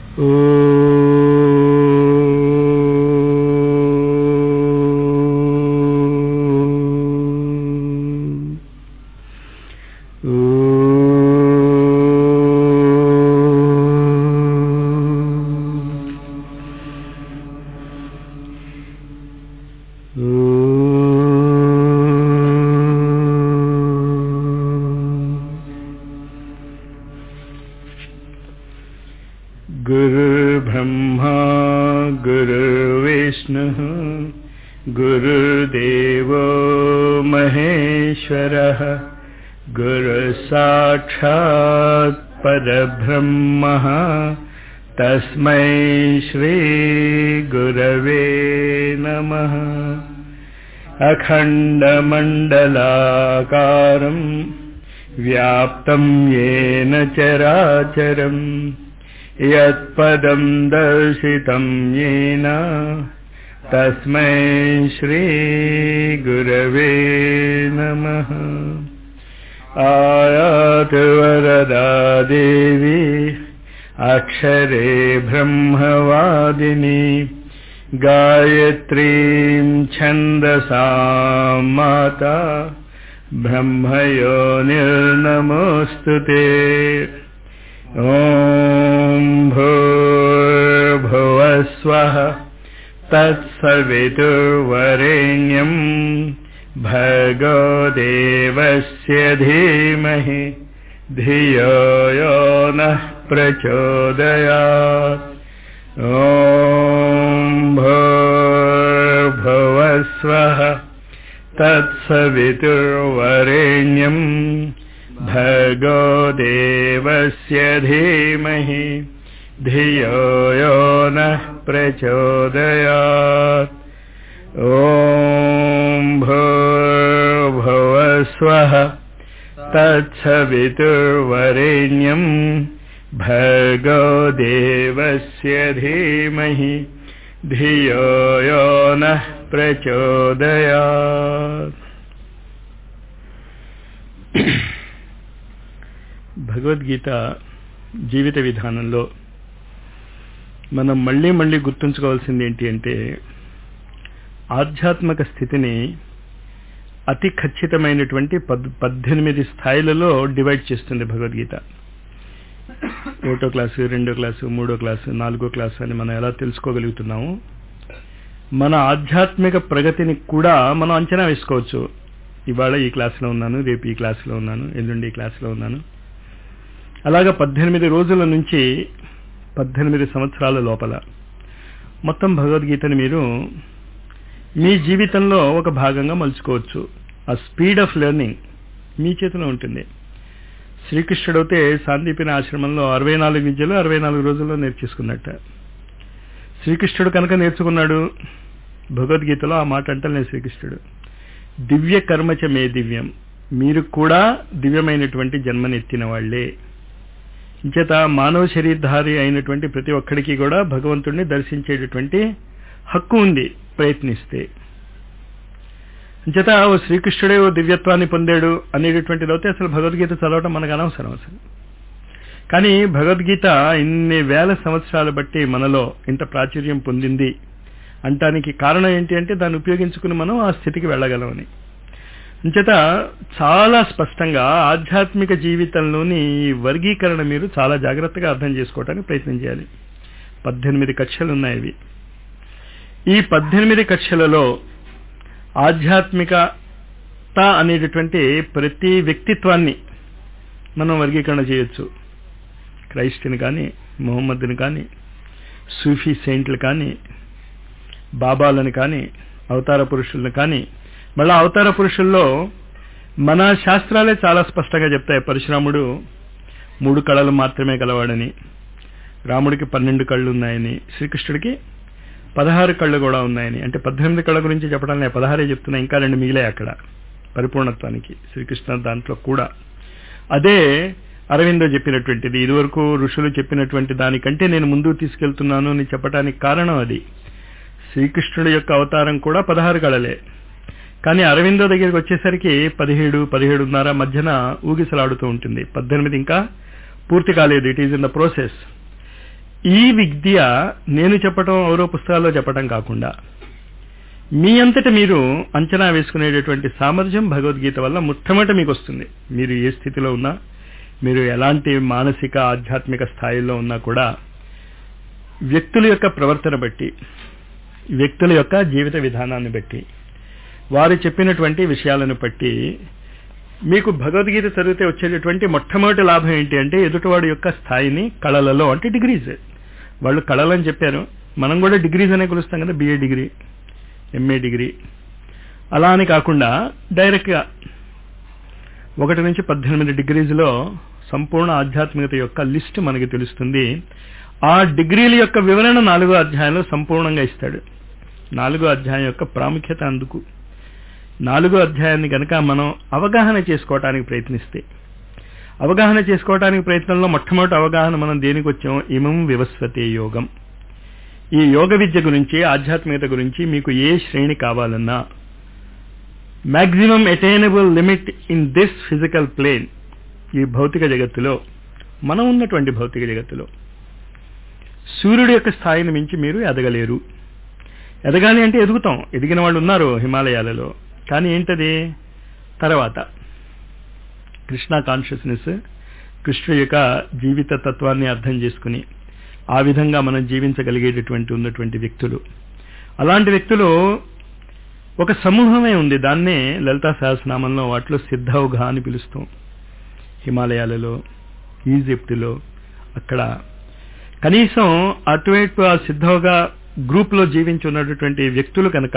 गुरुर्ब्रह्मा गुरुर्विष्णुः गुरुदेवो महेश्वरः गुरुसाक्षात् परब्रह्मः तस्मै श्रीगुरवे नमः अखण्डमण्डलाकारम् व्याप्तं येन चराचरम् यत्पदं दर्शितं येन तस्मै श्रीगुरवे नमः आयातु वरदा देवी अक्षरे ब्रह्मवादिनी गायत्रीं छन्दसा माता ब्रह्मयोनिर्नमोऽस्तु ते ॐ भूर्भुवस्वः तत्सवितुर्वरेण्यम् भर्गो देवस्य धीमहि धियो यो नः प्रचोदयात् ॐ भूर्भुवस्वः तत्सवितुर्वरेण्यम् भर्गो देवस्य धीमहि धियो यो नः प्रचोदयात् ॐ भूर्भुवस्वः तत्सवितुर्वरेण्यम् भर्गो देवस्य धीमहि धियो यो नः प्रचोदयात् భగవద్గీత జీవిత విధానంలో మనం మళ్ళీ మళ్ళీ గుర్తుంచుకోవాల్సింది ఏంటి అంటే ఆధ్యాత్మిక స్థితిని అతి ఖచ్చితమైనటువంటి పద్ పద్దెనిమిది స్థాయిలలో డివైడ్ చేస్తుంది భగవద్గీత ఒకటో క్లాసు రెండో క్లాసు మూడో క్లాసు నాలుగో క్లాసు అని మనం ఎలా తెలుసుకోగలుగుతున్నాము మన ఆధ్యాత్మిక ప్రగతిని కూడా మనం అంచనా వేసుకోవచ్చు ఇవాళ ఈ క్లాసులో ఉన్నాను రేపు ఈ క్లాసులో ఉన్నాను ఎల్లుండి ఈ క్లాసులో ఉన్నాను అలాగా పద్దెనిమిది రోజుల నుంచి పద్దెనిమిది సంవత్సరాల లోపల మొత్తం భగవద్గీతని మీరు మీ జీవితంలో ఒక భాగంగా మలుచుకోవచ్చు ఆ స్పీడ్ ఆఫ్ లెర్నింగ్ మీ చేతిలో ఉంటుంది శ్రీకృష్ణుడైతే సాందీపిన ఆశ్రమంలో అరవై నాలుగు విద్యలు అరవై నాలుగు రోజుల్లో నేర్చేసుకున్నట్ట శ్రీకృష్ణుడు కనుక నేర్చుకున్నాడు భగవద్గీతలో ఆ మాట అంటలే శ్రీకృష్ణుడు దివ్య కర్మచ మే దివ్యం మీరు కూడా దివ్యమైనటువంటి జన్మనెత్తిన వాళ్లే ఇంచేత మానవ శరీరధారి అయినటువంటి ప్రతి ఒక్కడికి కూడా భగవంతుడిని దర్శించేటటువంటి హక్కు ఉంది ప్రయత్నిస్తే ఇంచేత ఓ శ్రీకృష్ణుడే ఓ దివ్యత్వాన్ని పొందాడు అనేటటువంటిది అయితే అసలు భగవద్గీత చదవటం మనకు అనవసరం అసలు కానీ భగవద్గీత ఇన్ని వేల సంవత్సరాలు బట్టి మనలో ఇంత ప్రాచుర్యం పొందింది అంటానికి కారణం ఏంటి అంటే దాన్ని ఉపయోగించుకుని మనం ఆ స్థితికి వెళ్ళగలమని అంచేత చాలా స్పష్టంగా ఆధ్యాత్మిక జీవితంలోని వర్గీకరణ మీరు చాలా జాగ్రత్తగా అర్థం చేసుకోవడానికి ప్రయత్నం చేయాలి పద్దెనిమిది కక్షలు ఉన్నాయి ఇవి ఈ పద్దెనిమిది కక్షలలో ఆధ్యాత్మికత అనేటటువంటి ప్రతి వ్యక్తిత్వాన్ని మనం వర్గీకరణ చేయొచ్చు క్రైస్ట్ని కానీ మొహమ్మద్ని కానీ సూఫీ సెయింట్లు కానీ బాబాలను కానీ అవతార పురుషులను కానీ మళ్ళా అవతార పురుషుల్లో మన శాస్త్రాలే చాలా స్పష్టంగా చెప్తాయి పరశురాముడు మూడు కళలు మాత్రమే గలవాడని రాముడికి పన్నెండు కళ్ళు ఉన్నాయని శ్రీకృష్ణుడికి పదహారు కళ్ళు కూడా ఉన్నాయని అంటే పద్దెనిమిది కళ్ళ గురించి చెప్పడం నేను పదహారే చెప్తున్నా ఇంకా రెండు మిగిలే అక్కడ పరిపూర్ణత్వానికి శ్రీకృష్ణ దాంట్లో కూడా అదే అరవిందో చెప్పినటువంటిది ఇదివరకు ఋషులు చెప్పినటువంటి దానికంటే నేను ముందుకు తీసుకెళ్తున్నాను అని చెప్పడానికి కారణం అది శ్రీకృష్ణుడి యొక్క అవతారం కూడా పదహారు కళలే కానీ అరవిందో దగ్గరికి వచ్చేసరికి పదిహేడు పదిహేడున్నర మధ్యన ఊగిసలాడుతూ ఉంటుంది పద్దెనిమిది ఇంకా పూర్తి కాలేదు it is in the process ఈ విద్య నేను చెప్పటం ఎవరో పుస్తకాల్లో చెప్పటం కాకుండా మీ అంతట మీరు అంచనా వేసుకునేటటువంటి సామర్థ్యం భగవద్గీత వల్ల మొట్టమొదట మీకు వస్తుంది మీరు ఏ స్థితిలో ఉన్నా మీరు ఎలాంటి మానసిక ఆధ్యాత్మిక స్థాయిలో ఉన్నా కూడా వ్యక్తుల యొక్క ప్రవర్తన బట్టి వ్యక్తుల యొక్క జీవిత విధానాన్ని బట్టి వారు చెప్పినటువంటి విషయాలను బట్టి మీకు భగవద్గీత చదివితే వచ్చేటటువంటి మొట్టమొదటి లాభం ఏంటి అంటే ఎదుటివాడి యొక్క స్థాయిని కళలలో అంటే డిగ్రీస్ వాళ్ళు కళలని చెప్పారు మనం కూడా డిగ్రీస్ అనే కొలుస్తాం కదా బిఏ డిగ్రీ ఎంఏ డిగ్రీ అలా అని కాకుండా డైరెక్ట్గా ఒకటి నుంచి పద్దెనిమిది డిగ్రీస్లో సంపూర్ణ ఆధ్యాత్మికత యొక్క లిస్ట్ మనకి తెలుస్తుంది ఆ డిగ్రీల యొక్క వివరణ నాలుగో అధ్యాయంలో సంపూర్ణంగా ఇస్తాడు నాలుగో అధ్యాయం యొక్క ప్రాముఖ్యత అందుకు నాలుగో అధ్యాయాన్ని కనుక మనం అవగాహన చేసుకోవటానికి ప్రయత్నిస్తే అవగాహన చేసుకోవటానికి ప్రయత్నంలో మొట్టమొదటి అవగాహన మనం దేనికి వచ్చాం ఇమం వివస్వతే యోగం ఈ యోగ విద్య గురించి ఆధ్యాత్మికత గురించి మీకు ఏ శ్రేణి కావాలన్నా maximum attainable limit in this physical plane ఈ భౌతిక జగత్తులో మనం ఉన్నటువంటి భౌతిక జగత్తులో సూర్యుడి యొక్క స్థాయిని మించి మీరు ఎదగలేరు ఎదగాలి అంటే ఎదుగుతాం ఎదిగిన వాళ్ళు ఉన్నారు హిమాలయాలలో కానీ ఏంటది తర్వాత కృష్ణ కాన్షియస్నెస్ కృష్ణుడి యొక్క జీవిత తత్వాన్ని అర్థం చేసుకుని ఆ విధంగా మనం జీవించగలిగేటటువంటి ఉన్నటువంటి వ్యక్తులు అలాంటి వ్యక్తులు ఒక సమూహమే ఉంది దాన్నే లలితా సహస్రనామంలో వాటిలో సిద్ధౌఘ అని పిలుస్తాం హిమాలయాలలో ఈజిప్టులో అక్కడ కనీసం అటువైపు ఆ సిద్ధౌఘ గ్రూప్లో జీవించి ఉన్నటువంటి వ్యక్తులు కనుక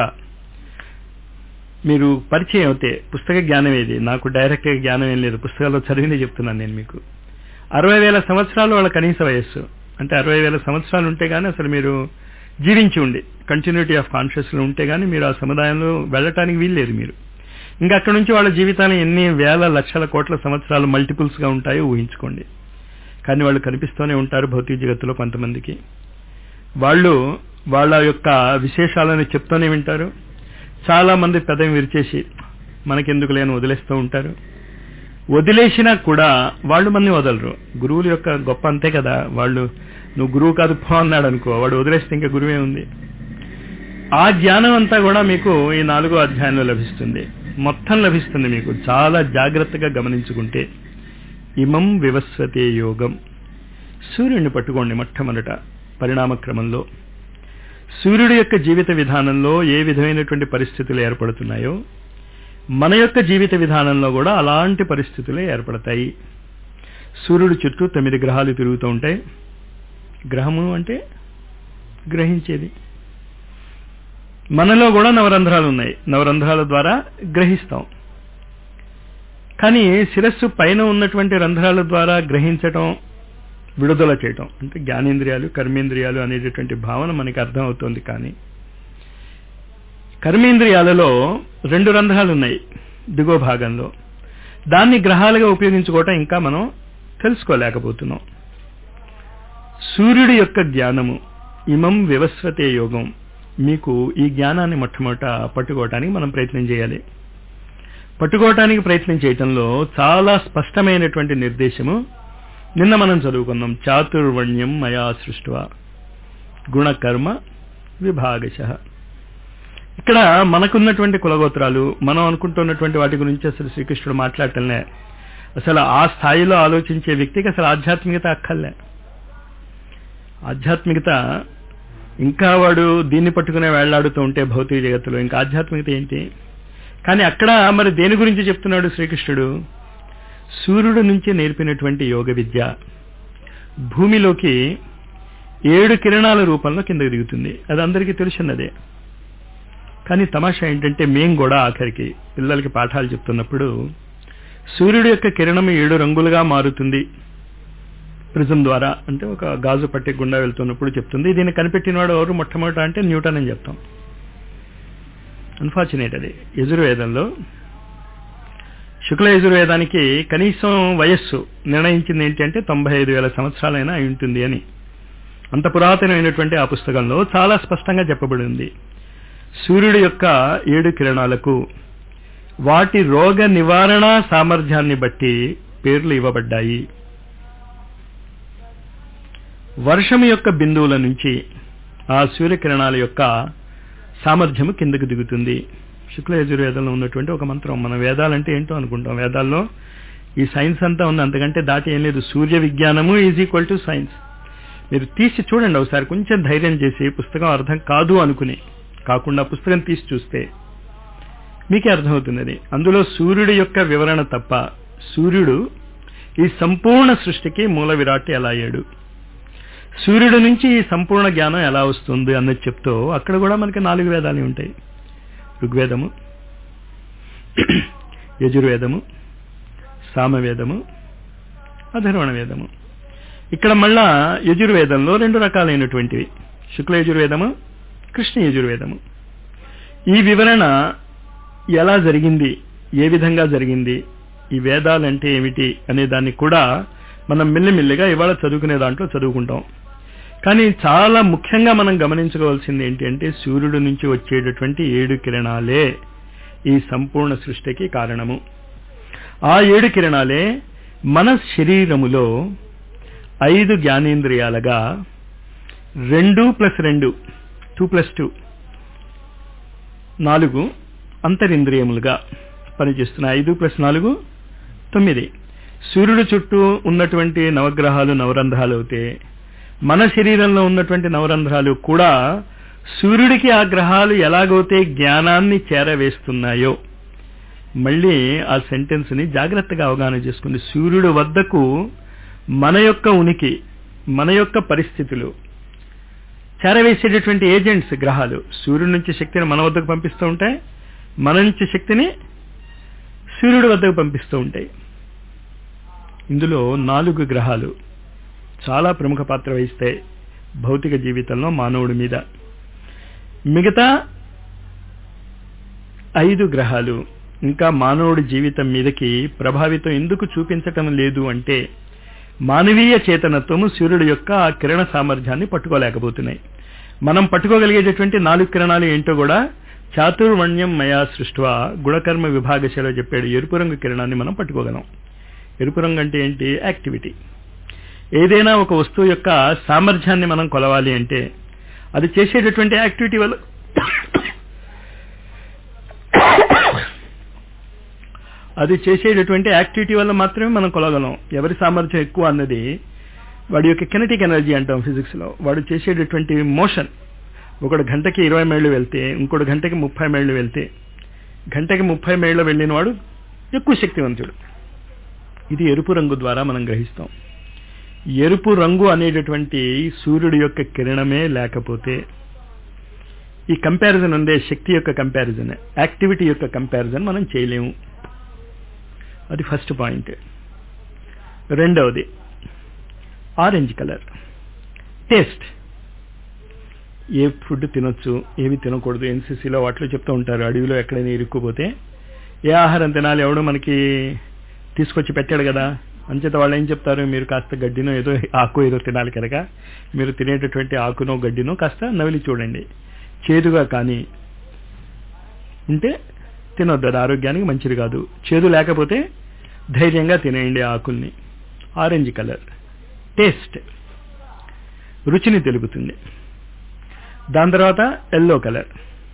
మీరు పరిచయం అవుతే పుస్తక జ్ఞానం ఏది నాకు డైరెక్ట్ జ్ఞానం ఏం లేదు పుస్తకాల్లో చదివిందే చెప్తున్నాను నేను మీకు అరవై వేల సంవత్సరాలు వాళ్ళ కనీస వయస్సు అంటే అరవై వేల సంవత్సరాలు ఉంటే గానీ అసలు మీరు జీవించి ఉండి కంటిన్యూటీ ఆఫ్ కాన్షియస్లో ఉంటే గానీ మీరు ఆ సముదాయంలో వెళ్ళటానికి వీల్లేదు మీరు ఇంకా అక్కడ నుంచి వాళ్ళ జీవితాలు ఎన్ని వేల లక్షల కోట్ల సంవత్సరాలు మల్టిపుల్స్ గా ఉంటాయో ఊహించుకోండి కానీ వాళ్ళు కనిపిస్తూనే ఉంటారు భౌతిక జగత్తులో కొంతమందికి వాళ్ళు వాళ్ళ యొక్క విశేషాలను చెప్తూనే వింటారు చాలా మంది పెదవి విరిచేసి మనకెందుకు లేని వదిలేస్తూ ఉంటారు వదిలేసినా కూడా వాళ్ళు మంది వదలరు గురువుల యొక్క గొప్ప అంతే కదా వాళ్ళు నువ్వు గురువు కాదు పో అన్నాడు అనుకో వాడు వదిలేస్తే ఇంకా గురువే ఉంది ఆ జ్ఞానం అంతా కూడా మీకు ఈ నాలుగో అధ్యాయంలో లభిస్తుంది మొత్తం లభిస్తుంది మీకు చాలా జాగ్రత్తగా గమనించుకుంటే ఇమం వివస్వతే యోగం సూర్యుడిని పట్టుకోండి మొట్టమొదట పరిణామ క్రమంలో సూర్యుడి యొక్క జీవిత విధానంలో ఏ విధమైనటువంటి పరిస్థితులు ఏర్పడుతున్నాయో మన యొక్క జీవిత విధానంలో కూడా అలాంటి పరిస్థితులే ఏర్పడతాయి సూర్యుడు చుట్టూ తొమ్మిది గ్రహాలు తిరుగుతూ ఉంటాయి గ్రహము అంటే గ్రహించేది మనలో కూడా నవరంధ్రాలు ఉన్నాయి నవరంధ్రాల ద్వారా గ్రహిస్తాం కానీ శిరస్సు పైన ఉన్నటువంటి రంధ్రాల ద్వారా గ్రహించటం విడుదల చేయటం అంటే జ్ఞానేంద్రియాలు కర్మేంద్రియాలు అనేటటువంటి భావన మనకి అర్థం అవుతోంది కానీ కర్మేంద్రియాలలో రెండు రంధ్రాలు ఉన్నాయి దిగువ భాగంలో దాన్ని గ్రహాలుగా ఉపయోగించుకోవటం ఇంకా మనం తెలుసుకోలేకపోతున్నాం సూర్యుడి యొక్క జ్ఞానము ఇమం వివస్వతే యోగం మీకు ఈ జ్ఞానాన్ని మొట్టమొదట పట్టుకోవటానికి మనం ప్రయత్నం చేయాలి పట్టుకోవటానికి ప్రయత్నం చేయటంలో చాలా స్పష్టమైనటువంటి నిర్దేశము నిన్న మనం చదువుకున్నాం చాతుర్వర్ణ్యం మయా సృష్టివ గుణకర్మ విభాగశ ఇక్కడ మనకున్నటువంటి కులగోత్రాలు మనం అనుకుంటున్నటువంటి వాటి గురించి అసలు శ్రీకృష్ణుడు మాట్లాడటంలే అసలు ఆ స్థాయిలో ఆలోచించే వ్యక్తికి అసలు ఆధ్యాత్మికత అక్కర్లే ఆధ్యాత్మికత ఇంకా వాడు దీన్ని పట్టుకునే వేళ్లాడుతూ ఉంటే భౌతిక జగత్తులో ఇంకా ఆధ్యాత్మికత ఏంటి కానీ అక్కడ మరి దేని గురించి చెప్తున్నాడు శ్రీకృష్ణుడు సూర్యుడు నుంచి నేర్పినటువంటి యోగ విద్య భూమిలోకి ఏడు కిరణాల రూపంలో కిందకి దిగుతుంది అది అందరికీ తెలిసినదే కానీ తమాషా ఏంటంటే మేం కూడా ఆఖరికి పిల్లలకి పాఠాలు చెప్తున్నప్పుడు సూర్యుడు యొక్క కిరణం ఏడు రంగులుగా మారుతుంది ప్రిజం ద్వారా అంటే ఒక గాజు పట్టి గుండా వెళ్తున్నప్పుడు చెప్తుంది దీన్ని కనిపెట్టినవాడు ఎవరు మొట్టమొదట అంటే న్యూటన్ అని చెప్తాం అన్ఫార్చునేట్ అది యజుర్వేదంలో శుక్ల యజుర్వేదానికి కనీసం వయస్సు నిర్ణయించింది ఏంటి అంటే తొంభై ఐదు వేల సంవత్సరాలైనా అయి ఉంటుంది అని అంత పురాతనమైనటువంటి ఆ పుస్తకంలో చాలా స్పష్టంగా చెప్పబడి ఉంది సూర్యుడి యొక్క ఏడు కిరణాలకు వాటి రోగ నివారణ సామర్థ్యాన్ని బట్టి పేర్లు ఇవ్వబడ్డాయి వర్షం యొక్క బిందువుల నుంచి ఆ సూర్యకిరణాల యొక్క సామర్థ్యము కిందకు దిగుతుంది శుక్ల యజుర్వేదంలో ఉన్నటువంటి ఒక మంత్రం మన వేదాలంటే ఏంటో అనుకుంటాం వేదాల్లో ఈ సైన్స్ అంతా ఉంది అంతకంటే దాటి ఏం లేదు సూర్య విజ్ఞానము ఈజ్ ఈక్వల్ టు సైన్స్ మీరు తీసి చూడండి ఒకసారి కొంచెం ధైర్యం చేసి పుస్తకం అర్థం కాదు అనుకుని కాకుండా పుస్తకం తీసి చూస్తే మీకే అర్థమవుతుంది అది అందులో సూర్యుడి యొక్క వివరణ తప్ప సూర్యుడు ఈ సంపూర్ణ సృష్టికి మూల విరాట్ ఎలా అయ్యాడు సూర్యుడి నుంచి ఈ సంపూర్ణ జ్ఞానం ఎలా వస్తుంది అన్నది చెప్తూ అక్కడ కూడా మనకి నాలుగు వేదాలు ఉంటాయి ఋగ్వేదము యజుర్వేదము సామవేదము అధర్వణ వేదము ఇక్కడ మళ్ళా యజుర్వేదంలో రెండు రకాలైనటువంటివి శుక్ల యజుర్వేదము కృష్ణ యజుర్వేదము ఈ వివరణ ఎలా జరిగింది ఏ విధంగా జరిగింది ఈ వేదాలంటే ఏమిటి అనే దాన్ని కూడా మనం మెల్లిమెల్లిగా ఇవాళ చదువుకునే దాంట్లో చదువుకుంటాం కానీ చాలా ముఖ్యంగా మనం గమనించుకోవాల్సింది ఏంటి అంటే సూర్యుడు నుంచి వచ్చేటటువంటి ఏడు కిరణాలే ఈ సంపూర్ణ సృష్టికి కారణము ఆ ఏడు కిరణాలే మన శరీరములో ఐదు జ్ఞానేంద్రియాలుగా రెండు ప్లస్ రెండు టూ ప్లస్ టూ నాలుగు అంతరింద్రియములుగా పనిచేస్తున్నాయి ఐదు ప్లస్ నాలుగు తొమ్మిది సూర్యుడు చుట్టూ ఉన్నటువంటి నవగ్రహాలు నవరంధ్రాలు అవుతే మన శరీరంలో ఉన్నటువంటి నవరంధ్రాలు కూడా సూర్యుడికి ఆ గ్రహాలు ఎలాగైతే జ్ఞానాన్ని చేరవేస్తున్నాయో మళ్ళీ ఆ సెంటెన్స్ ని జాగ్రత్తగా అవగాహన చేసుకుంది సూర్యుడు వద్దకు మన యొక్క ఉనికి మన యొక్క పరిస్థితులు చేరవేసేటటువంటి ఏజెంట్స్ గ్రహాలు సూర్యుడి నుంచి శక్తిని మన వద్దకు పంపిస్తూ ఉంటాయి మన నుంచి శక్తిని సూర్యుడి వద్దకు పంపిస్తూ ఉంటాయి ఇందులో నాలుగు గ్రహాలు చాలా ప్రముఖ పాత్ర వహిస్తాయి భౌతిక జీవితంలో మానవుడి మీద మిగతా ఐదు గ్రహాలు ఇంకా మానవుడి జీవితం మీదకి ప్రభావితం ఎందుకు చూపించటం లేదు అంటే మానవీయ చేతనత్వము సూర్యుడు యొక్క ఆ కిరణ సామర్థ్యాన్ని పట్టుకోలేకపోతున్నాయి మనం పట్టుకోగలిగేటటువంటి నాలుగు కిరణాలు ఏంటో కూడా చాతుర్వణ్యం మయా సృష్టివ గుణకర్మ విభాగశలో చెప్పాడు ఎరుపు రంగు కిరణాన్ని మనం పట్టుకోగలం ఎరుపు రంగు అంటే ఏంటి యాక్టివిటీ ఏదైనా ఒక వస్తువు యొక్క సామర్థ్యాన్ని మనం కొలవాలి అంటే అది చేసేటటువంటి యాక్టివిటీ వల్ల అది చేసేటటువంటి యాక్టివిటీ వల్ల మాత్రమే మనం కొలగలం ఎవరి సామర్థ్యం ఎక్కువ అన్నది వాడి యొక్క కెనటిక్ ఎనర్జీ అంటాం ఫిజిక్స్ లో వాడు చేసేటటువంటి మోషన్ ఒకడు గంటకి ఇరవై మైళ్ళు వెళ్తే ఇంకోటి గంటకి ముప్పై మైళ్ళు వెళ్తే గంటకి ముప్పై మైళ్ళు వెళ్ళిన వాడు ఎక్కువ శక్తివంతుడు ఇది ఎరుపు రంగు ద్వారా మనం గ్రహిస్తాం ఎరుపు రంగు అనేటటువంటి సూర్యుడి యొక్క కిరణమే లేకపోతే ఈ కంపారిజన్ ఉందే శక్తి యొక్క కంపారిజన్ యాక్టివిటీ యొక్క కంపారిజన్ మనం చేయలేము అది ఫస్ట్ పాయింట్ రెండవది ఆరెంజ్ కలర్ టేస్ట్ ఏ ఫుడ్ తినొచ్చు ఏవి తినకూడదు ఎన్సీసీలో వాటిలో చెప్తూ ఉంటారు అడవిలో ఎక్కడైనా ఇరుక్కుపోతే ఏ ఆహారం తినాలి ఎవడో మనకి తీసుకొచ్చి పెట్టాడు కదా అంచేత వాళ్ళు ఏం చెప్తారు మీరు కాస్త గడ్డినో ఏదో ఆకు ఏదో తినాలి కనుక మీరు తినేటటువంటి ఆకునో గడ్డినో కాస్త నవిలి చూడండి చేదుగా కానీ ఉంటే తినొద్దు అది ఆరోగ్యానికి మంచిది కాదు చేదు లేకపోతే ధైర్యంగా తినేయండి ఆకుల్ని ఆరెంజ్ కలర్ టేస్ట్ రుచిని తెలుపుతుంది దాని తర్వాత ఎల్లో కలర్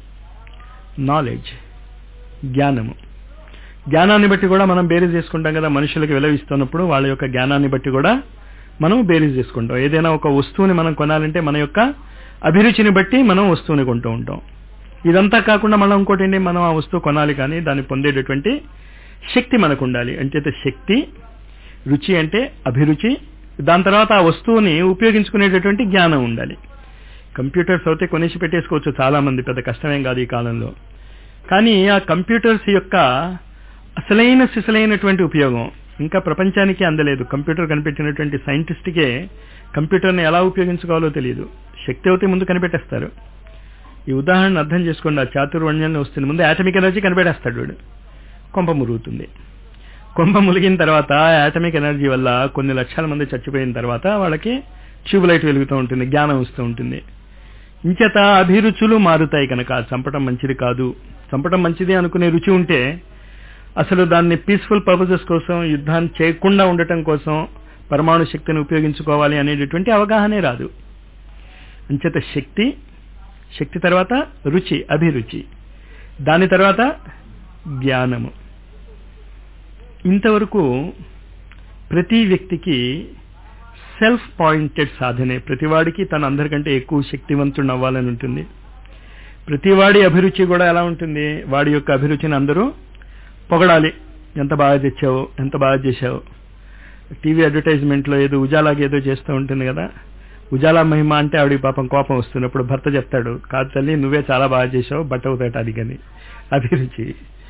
నాలెడ్జ్ జ్ఞానము జ్ఞానాన్ని బట్టి కూడా మనం బేరీజ్ చేసుకుంటాం కదా మనుషులకు విలవిస్తున్నప్పుడు వాళ్ళ యొక్క జ్ఞానాన్ని బట్టి కూడా మనం బేరీజ్ చేసుకుంటాం ఏదైనా ఒక వస్తువుని మనం కొనాలంటే మన యొక్క అభిరుచిని బట్టి మనం వస్తువుని కొంటూ ఉంటాం ఇదంతా కాకుండా మనం ఇంకోటి ఏంటి మనం ఆ వస్తువు కొనాలి కానీ దాన్ని పొందేటటువంటి శక్తి మనకు ఉండాలి అంచేత శక్తి రుచి అంటే అభిరుచి దాని తర్వాత ఆ వస్తువుని ఉపయోగించుకునేటటువంటి జ్ఞానం ఉండాలి కంప్యూటర్స్ అయితే కొనేసి పెట్టేసుకోవచ్చు చాలా మంది పెద్ద కష్టమేం కాదు ఈ కాలంలో కానీ ఆ కంప్యూటర్స్ యొక్క అసలైన సిసలైనటువంటి ఉపయోగం ఇంకా ప్రపంచానికి అందలేదు కంప్యూటర్ కనిపెట్టినటువంటి సైంటిస్ట్కే కంప్యూటర్ని ఎలా ఉపయోగించుకోవాలో తెలియదు శక్తి అవుతే ముందు కనిపెట్టేస్తారు ఈ ఉదాహరణ అర్థం చేసుకోండి ఆ చాతుర్వర్ణ్యాన్ని వస్తుంది ముందు యాటమిక్ ఎనర్జీ కనిపెట్టేస్తాడు వాడు కొంప మురుగుతుంది కొంప ములిగిన తర్వాత యాటమిక్ ఎనర్జీ వల్ల కొన్ని లక్షల మంది చచ్చిపోయిన తర్వాత వాళ్ళకి ట్యూబ్ లైట్ వెలుగుతూ ఉంటుంది జ్ఞానం వస్తూ ఉంటుంది ఇంచేత అభిరుచులు మారుతాయి కనుక చంపటం మంచిది కాదు చంపటం మంచిది అనుకునే రుచి ఉంటే అసలు దాన్ని పీస్ఫుల్ పర్పసెస్ కోసం యుద్ధాన్ని చేయకుండా ఉండటం కోసం పరమాణు శక్తిని ఉపయోగించుకోవాలి అనేటటువంటి అవగాహనే రాదు అంచేత శక్తి శక్తి తర్వాత రుచి అభిరుచి దాని తర్వాత జ్ఞానము ఇంతవరకు ప్రతి వ్యక్తికి సెల్ఫ్ పాయింటెడ్ సాధనే ప్రతివాడికి తన అందరికంటే ఎక్కువ శక్తివంతుడు అవ్వాలని ఉంటుంది ప్రతివాడి అభిరుచి కూడా ఎలా ఉంటుంది వాడి యొక్క అభిరుచిని అందరూ పొగడాలి ఎంత బాగా తెచ్చావు ఎంత బాగా చేశావు టీవీ అడ్వర్టైజ్మెంట్లో ఏదో ఉజాలాకి ఏదో చేస్తూ ఉంటుంది కదా ఉజాలా మహిమ అంటే ఆవిడికి పాపం కోపం వస్తుంది అప్పుడు భర్త చెప్తాడు కాదు తల్లి నువ్వే చాలా బాగా చేసావు బట్ట అవుతాటానికి అని అభిరుచి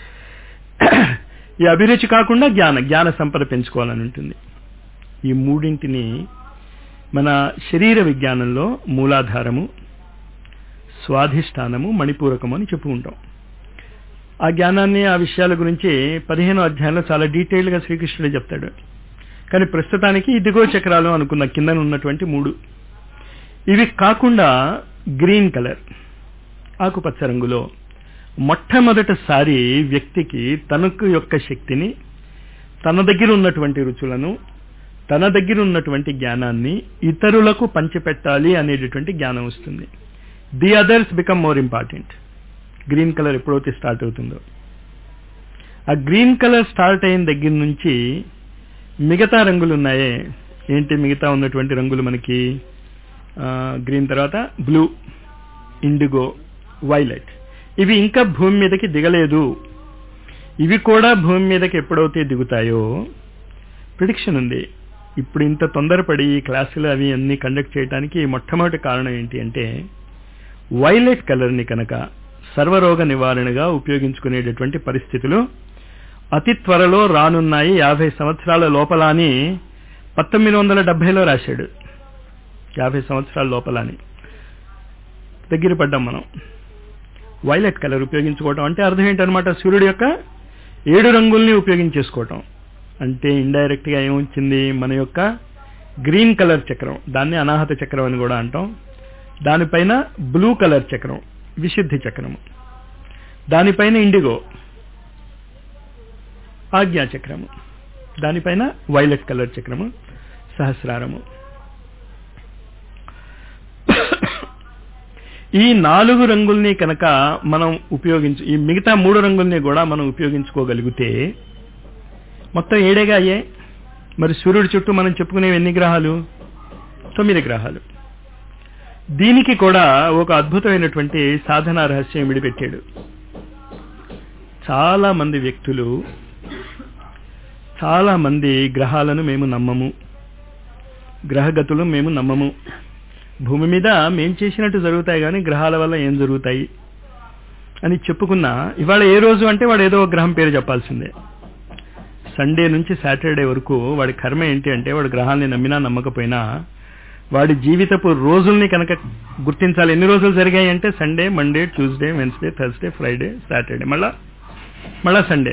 ఈ అభిరుచి కాకుండా జ్ఞాన జ్ఞాన సంపద పెంచుకోవాలని ఉంటుంది ఈ మూడింటిని మన శరీర విజ్ఞానంలో మూలాధారము స్వాధిష్టానము మణిపూరకము అని చెప్పుకుంటాం ఆ జ్ఞానాన్ని ఆ విషయాల గురించి పదిహేనో అధ్యాయంలో చాలా డీటెయిల్గా శ్రీకృష్ణుడే చెప్తాడు కానీ ప్రస్తుతానికి ఈ దిగువ చక్రాలు అనుకున్న కింద ఉన్నటువంటి మూడు ఇవి కాకుండా గ్రీన్ కలర్ ఆకుపచ్చ రంగులో మొట్టమొదటిసారి వ్యక్తికి తనకు యొక్క శక్తిని తన దగ్గర ఉన్నటువంటి రుచులను తన దగ్గర ఉన్నటువంటి జ్ఞానాన్ని ఇతరులకు పంచిపెట్టాలి అనేటటువంటి జ్ఞానం వస్తుంది the others become more important green colour ఎప్పుడైతే స్టార్ట్ అవుతుందో ఆ గ్రీన్ కలర్ స్టార్ట్ అయిన దగ్గర నుంచి మిగతా రంగులు ఉన్నాయే ఏంటి మిగతా ఉన్నటువంటి రంగులు మనకి గ్రీన్ తర్వాత బ్లూ ఇండిగో వైలెట్ ఇవి ఇంకా భూమి మీదకి దిగలేదు ఇవి కూడా భూమి మీదకి ఎప్పుడైతే దిగుతాయో ప్రిడిక్షన్ ఉంది ఇప్పుడు ఇంత తొందరపడి ఈ క్లాసులు అవి అన్ని కండక్ట్ చేయడానికి మొట్టమొదటి కారణం ఏంటి అంటే వైలెట్ కలర్ని కనుక సర్వరోగ నివారణగా ఉపయోగించుకునేటటువంటి పరిస్థితులు అతి త్వరలో రానున్నాయి యాభై సంవత్సరాల లోపల అని పంతొమ్మిది వందల డెబ్బైలో రాశాడు యాభై సంవత్సరాల లోపలని దగ్గర పడ్డాం మనం వైలెట్ కలర్ ఉపయోగించుకోవటం అంటే అర్థం ఏంటనమాట సూర్యుడు యొక్క ఏడు రంగుల్ని ఉపయోగించేసుకోవటం అంటే ఇండైరెక్ట్ గా ఏమొచ్చింది మన యొక్క గ్రీన్ కలర్ చక్రం దాన్ని అనాహత చక్రం అని కూడా అంటాం దానిపైన బ్లూ కలర్ చక్రం విశుద్ధి చక్రము దానిపైన ఇండిగో ఆజ్ఞా చక్రము దానిపైన వైలెట్ కలర్ చక్రము సహస్రారము ఈ నాలుగు రంగుల్ని కనుక మనం ఉపయోగించు ఈ మిగతా మూడు రంగుల్ని కూడా మనం ఉపయోగించుకోగలిగితే మొత్తం ఏడేగా అయ్యాయి మరి సూర్యుడి చుట్టూ మనం చెప్పుకునేవి ఎన్ని గ్రహాలు తొమ్మిది గ్రహాలు దీనికి కూడా ఒక అద్భుతమైనటువంటి సాధనా రహస్యం విడిపెట్టాడు చాలా మంది వ్యక్తులు చాలా మంది గ్రహాలను మేము నమ్మము గ్రహగతులు మేము నమ్మము భూమి మీద మేం చేసినట్టు జరుగుతాయి కానీ గ్రహాల వల్ల ఏం జరుగుతాయి అని చెప్పుకున్నా ఇవాళ ఏ రోజు అంటే వాడు ఏదో ఒక గ్రహం పేరు చెప్పాల్సిందే సండే నుంచి సాటర్డే వరకు వాడి కర్మ ఏంటి అంటే వాడు గ్రహాల్ని నమ్మినా నమ్మకపోయినా వాడి జీవితపు రోజుల్ని కనుక గుర్తించాలి ఎన్ని రోజులు జరిగాయి అంటే Sunday Monday Tuesday Wednesday Thursday Friday Saturday మళ్ళా మళ్ళా సండే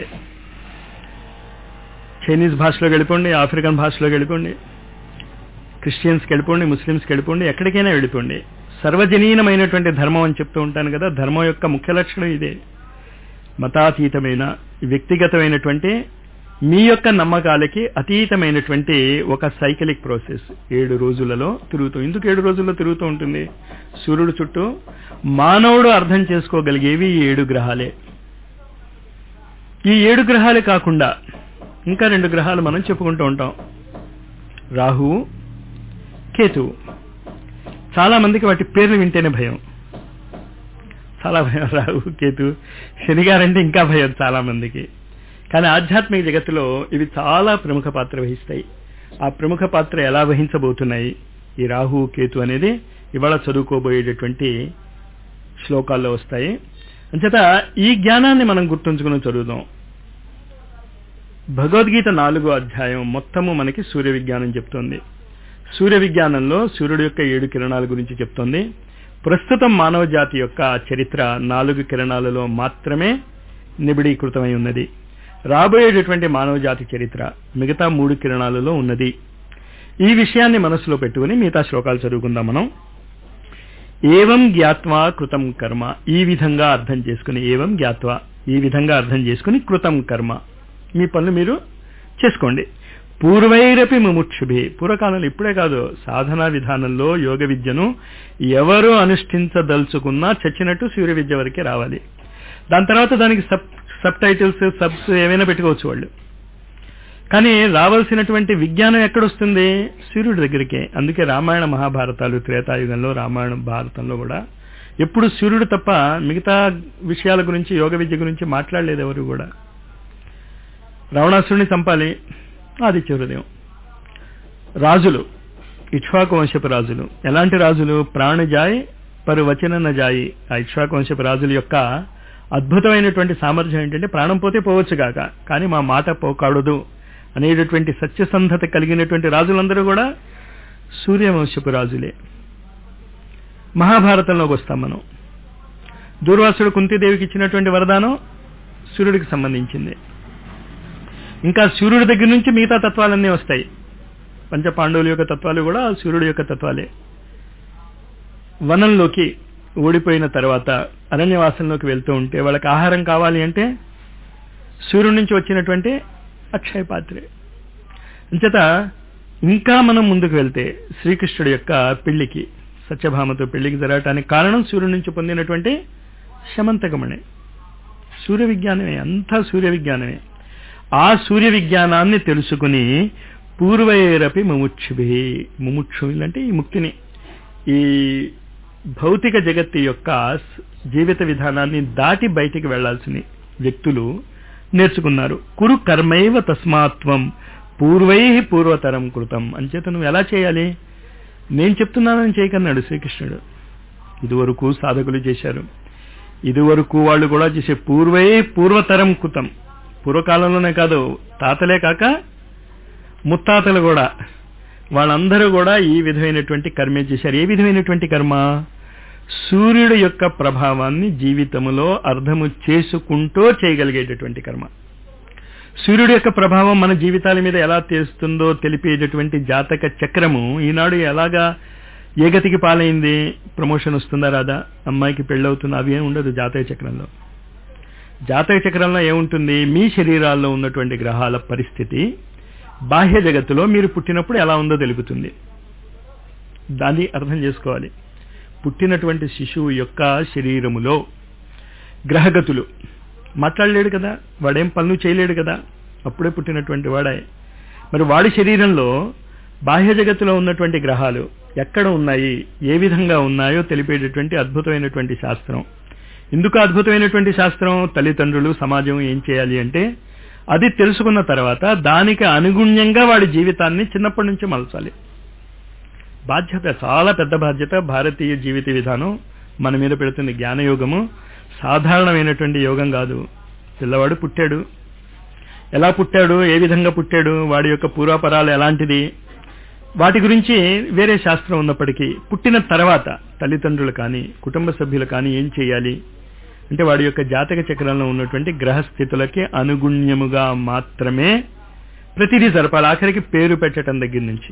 చైనీస్ భాషలోకి వెళ్ళిపోండి ఆఫ్రికన్ భాషలోకి వెళ్ళిపోండి క్రిస్టియన్స్కి వెళ్ళిపోండి ముస్లిమ్స్కి వెళ్ళిపోండి ఎక్కడికైనా వెళ్ళిపోండి సర్వజనీనమైనటువంటి ధర్మం అని చెప్తూ ఉంటాను కదా ధర్మం యొక్క ముఖ్య లక్షణం ఇదే మతాతీతమైన వ్యక్తిగతమైనటువంటి మీ యొక్క నమ్మకాలకి అతీతమైనటువంటి ఒక సైకిలిక్ ప్రాసెస్ ఏడు రోజులలో తిరుగుతూ ఎందుకు ఏడు రోజుల్లో తిరుగుతూ ఉంటుంది సూర్యుడు చుట్టూ మానవుడు అర్థం చేసుకోగలిగేవి ఈ ఏడు గ్రహాలే ఈ ఏడు గ్రహాలే కాకుండా ఇంకా రెండు గ్రహాలు మనం చెప్పుకుంటూ ఉంటాం రాహువు కేతువు చాలా మందికి వాటి పేర్లు వింటేనే భయం చాలా భయం రాహు కేతు శనిగారంటే ఇంకా భయం చాలా మందికి కానీ ఆధ్యాత్మిక జగత్తులో ఇవి చాలా ప్రముఖ పాత్ర వహిస్తాయి ఆ ప్రముఖ పాత్ర ఎలా వహించబోతున్నాయి ఈ రాహు కేతు అనేది ఇవాళ చదువుకోబోయేటటువంటి శ్లోకాల్లో వస్తాయి అంచేత ఈ జ్ఞానాన్ని మనం గుర్తుంచుకుని చదువుదాం భగవద్గీత నాలుగో అధ్యాయం మొత్తము మనకి సూర్య విజ్ఞానం చెప్తోంది సూర్య విజ్ఞానంలో సూర్యుడు యొక్క ఏడు కిరణాల గురించి చెప్తోంది ప్రస్తుతం మానవ జాతి యొక్క చరిత్ర నాలుగు కిరణాలలో మాత్రమే నిబిడీకృతమై ఉన్నది రాబోయేటటువంటి మానవ జాతి చరిత్ర మిగతా మూడు కిరణాలలో ఉన్నది ఈ విషయాన్ని మనసులో పెట్టుకుని మిగతా శ్లోకాలు చదువుకుందాం మనం ఏవం జ్ఞాత్వా కృతం కర్మ ఈ విధంగా అర్థం చేసుకుని ఏవం జ్ఞాత్వా ఈ విధంగా అర్థం చేసుకుని కృతం కర్మ మీ పనులు మీరు చేసుకోండి పూర్వైరపి ముముక్షుభి పూర్వకాలంలో ఇప్పుడే కాదు సాధనా విధానంలో యోగ విద్యను ఎవరు అనుష్ఠించదలుచుకున్నా చచ్చినట్టు సూర్య విద్య వరకే రావాలి దాని తర్వాత దానికి సబ్ సబ్ టైటిల్స్ సబ్స్ ఏమైనా పెట్టుకోవచ్చు వాళ్ళు కానీ రావాల్సినటువంటి విజ్ఞానం ఎక్కడొస్తుంది సూర్యుడి దగ్గరికే అందుకే రామాయణ మహాభారతాలు త్రేతాయుగంలో రామాయణ భారతంలో కూడా ఎప్పుడు సూర్యుడు తప్ప మిగతా విషయాల గురించి యోగ విద్య గురించి మాట్లాడలేదు ఎవరు కూడా రావణాసురుని చంపాలి ఆదిత్య హృదయం రాజులు ఇక్ష్వాకు వంశపు రాజులు ఎలాంటి రాజులు ప్రాణజాయి పరు వచనన జాయి ఆ ఇక్ష్వాకు వంశపు రాజుల యొక్క అద్భుతమైనటువంటి సామర్థ్యం ఏంటంటే ప్రాణం పోతే పోవచ్చు కాక కానీ మా మాట పోకాడదు అనేటటువంటి సత్యసంధత కలిగినటువంటి రాజులందరూ కూడా సూర్యవంశపు రాజులే మహాభారతంలోకి వస్తాం మనం దూర్వాసుడు కుంతిదేవికి ఇచ్చినటువంటి వరదానం సూర్యుడికి సంబంధించింది ఇంకా సూర్యుడి దగ్గర నుంచి మిగతా తత్వాలన్నీ వస్తాయి పంచపాండవుల యొక్క తత్వాలు కూడా సూర్యుడి యొక్క తత్వాలే వనంలోకి ఓడిపోయిన తర్వాత అరణ్యవాసంలోకి వెళ్తూ ఉంటే వాళ్ళకి ఆహారం కావాలి అంటే సూర్యుడి నుంచి వచ్చినటువంటి అక్షయ పాత్రే అంచేత ఇంకా మనం ముందుకు వెళ్తే శ్రీకృష్ణుడి యొక్క పెళ్లికి సత్యభామతో పెళ్లికి జరగటానికి కారణం సూర్యుడి నుంచి పొందినటువంటి శమంతకమణి సూర్య విజ్ఞానమే అంతా సూర్య విజ్ఞానమే ఆ సూర్య విజ్ఞానాన్ని తెలుసుకుని పూర్వైరపి ముముక్షుభి ముముక్షువులు అంటే ఈ ముక్తిని ఈ భౌతిక జగత్తు యొక్క జీవిత విధానాన్ని దాటి బయటికి వెళ్లాల్సిన వ్యక్తులు నేర్చుకున్నారు కురు కర్మైవ తస్మాత్వం పూర్వై పూర్వతరం కృతం అంచేత నువ్వు ఎలా చేయాలి నేను చెప్తున్నానని చేయకన్నాడు శ్రీకృష్ణుడు ఇదివరకు సాధకులు చేశారు ఇదివరకు వాళ్ళు కూడా చేసే పూర్వై పూర్వతరం కృతం పూర్వకాలంలోనే కాదు తాతలే కాక ముత్తాతలు కూడా వాళ్ళందరూ కూడా ఈ విధమైనటువంటి కర్మే చేశారు ఏ విధమైనటువంటి కర్మ సూర్యుడు యొక్క ప్రభావాన్ని జీవితంలో అర్థము చేసుకుంటూ చేయగలిగేటటువంటి కర్మ సూర్యుడు యొక్క ప్రభావం మన జీవితాల మీద ఎలా చేస్తుందో తెలిపేటటువంటి జాతక చక్రము ఈనాడు ఎలాగా ఏ గతికి పాలైంది ప్రమోషన్ వస్తుందా రాదా అమ్మాయికి పెళ్ళవుతుందా అవి ఏం ఉండదు జాతక చక్రంలో జాతక చక్రంలో ఏముంటుంది మీ శరీరాల్లో ఉన్నటువంటి గ్రహాల పరిస్థితి బాహ్య జగత్తులో మీరు పుట్టినప్పుడు ఎలా ఉందో తెలుపుతుంది దాన్ని అర్థం చేసుకోవాలి పుట్టినటువంటి శిశువు యొక్క శరీరములో గ్రహగతులు మాట్లాడలేడు కదా వాడేం పనులు చేయలేడు కదా అప్పుడే పుట్టినటువంటి వాడే మరి వాడి శరీరంలో బాహ్య జగత్తులో ఉన్నటువంటి గ్రహాలు ఎక్కడ ఉన్నాయి ఏ విధంగా ఉన్నాయో తెలిపేటటువంటి అద్భుతమైనటువంటి శాస్త్రం ఎందుకు అద్భుతమైనటువంటి శాస్త్రం తల్లిదండ్రులు సమాజం ఏం చేయాలి అంటే అది తెలుసుకున్న తర్వాత దానికి అనుగుణ్యంగా వాడి జీవితాన్ని చిన్నప్పటి నుంచి మలచాలి బాధ్యత చాలా పెద్ద బాధ్యత భారతీయ జీవిత విధానం మన మీద పెడుతుంది జ్ఞానయోగము సాధారణమైనటువంటి యోగం కాదు పిల్లవాడు పుట్టాడు ఎలా పుట్టాడు ఏ విధంగా పుట్టాడు వాడి యొక్క పూర్వాపరాలు ఎలాంటిది వాటి గురించి వేరే శాస్త్రం ఉన్నప్పటికీ పుట్టిన తర్వాత తల్లిదండ్రులు కానీ కుటుంబ సభ్యులు కానీ ఏం చేయాలి అంటే వాడి యొక్క జాతక చక్రంలో ఉన్నటువంటి గ్రహస్థితులకి అనుగుణ్యముగా మాత్రమే ప్రతిదీ జరపాలి ఆఖరికి పేరు పెట్టడం దగ్గర నుంచి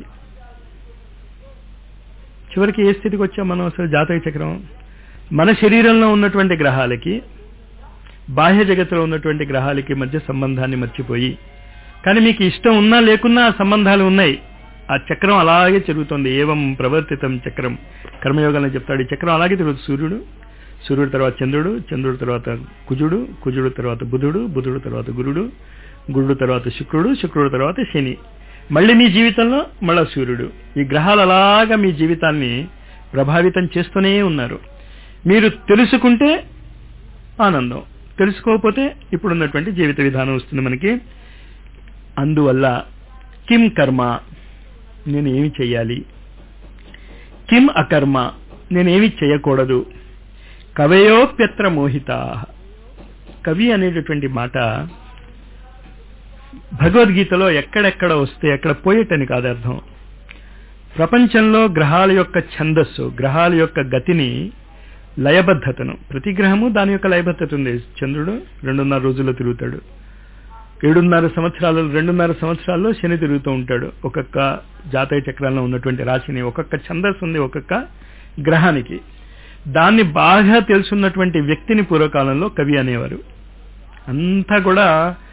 చివరికి ఏ స్థితికి వచ్చాం మనం అసలు జాతక చక్రం మన శరీరంలో ఉన్నటువంటి గ్రహాలకి బాహ్య జగత్తులో ఉన్నటువంటి గ్రహాలకి మధ్య సంబంధాన్ని మర్చిపోయి కానీ మీకు ఇష్టం ఉన్నా లేకున్నా ఆ సంబంధాలు ఉన్నాయి ఆ చక్రం అలాగే తిరుగుతుంది ఏవం ప్రవర్తితం చక్రం కర్మయోగంలో చెప్తాడు ఈ చక్రం అలాగే తిరుగుతుంది సూర్యుడు సూర్యుడు తర్వాత చంద్రుడు చంద్రుడు తర్వాత కుజుడు కుజుడు తర్వాత బుధుడు బుధుడు తర్వాత గురుడు గురుడు తర్వాత శుక్రుడు శుక్రుడు తర్వాత శని మళ్ళీ మీ జీవితంలో మళ్ళా సూర్యుడు ఈ గ్రహాలు అలాగా మీ జీవితాన్ని ప్రభావితం చేస్తూనే ఉన్నారు మీరు తెలుసుకుంటే ఆనందం తెలుసుకోకపోతే ఇప్పుడున్నటువంటి జీవిత విధానం వస్తుంది మనకి అందువల్ల కిం కర్మ నేను ఏమి చెయ్యాలి కిం అకర్మ నేనేమి చేయకూడదు కవయోప్యత్ర మోహిత కవి అనేటటువంటి మాట భగవద్గీతలో ఎక్కడెక్కడ వస్తే ఎక్కడ పోయేటని కాదు అర్థం ప్రపంచంలో గ్రహాల యొక్క ఛందస్సు గ్రహాల యొక్క గతిని లయబద్ధతను ప్రతి గ్రహము దాని యొక్క లయబద్ధత ఉంది చంద్రుడు రెండున్నర రోజుల్లో తిరుగుతాడు ఏడున్నర సంవత్సరాలు రెండున్నర సంవత్సరాల్లో శని తిరుగుతూ ఉంటాడు ఒక్కొక్క జాతక చక్రంలో ఉన్నటువంటి రాశిని ఒక్కొక్క ఛందస్సు ఉంది ఒక్కొక్క గ్రహానికి దాన్ని బాగా తెలుసున్నటువంటి వ్యక్తిని పూర్వకాలంలో కవి అనేవారు అంతా కూడా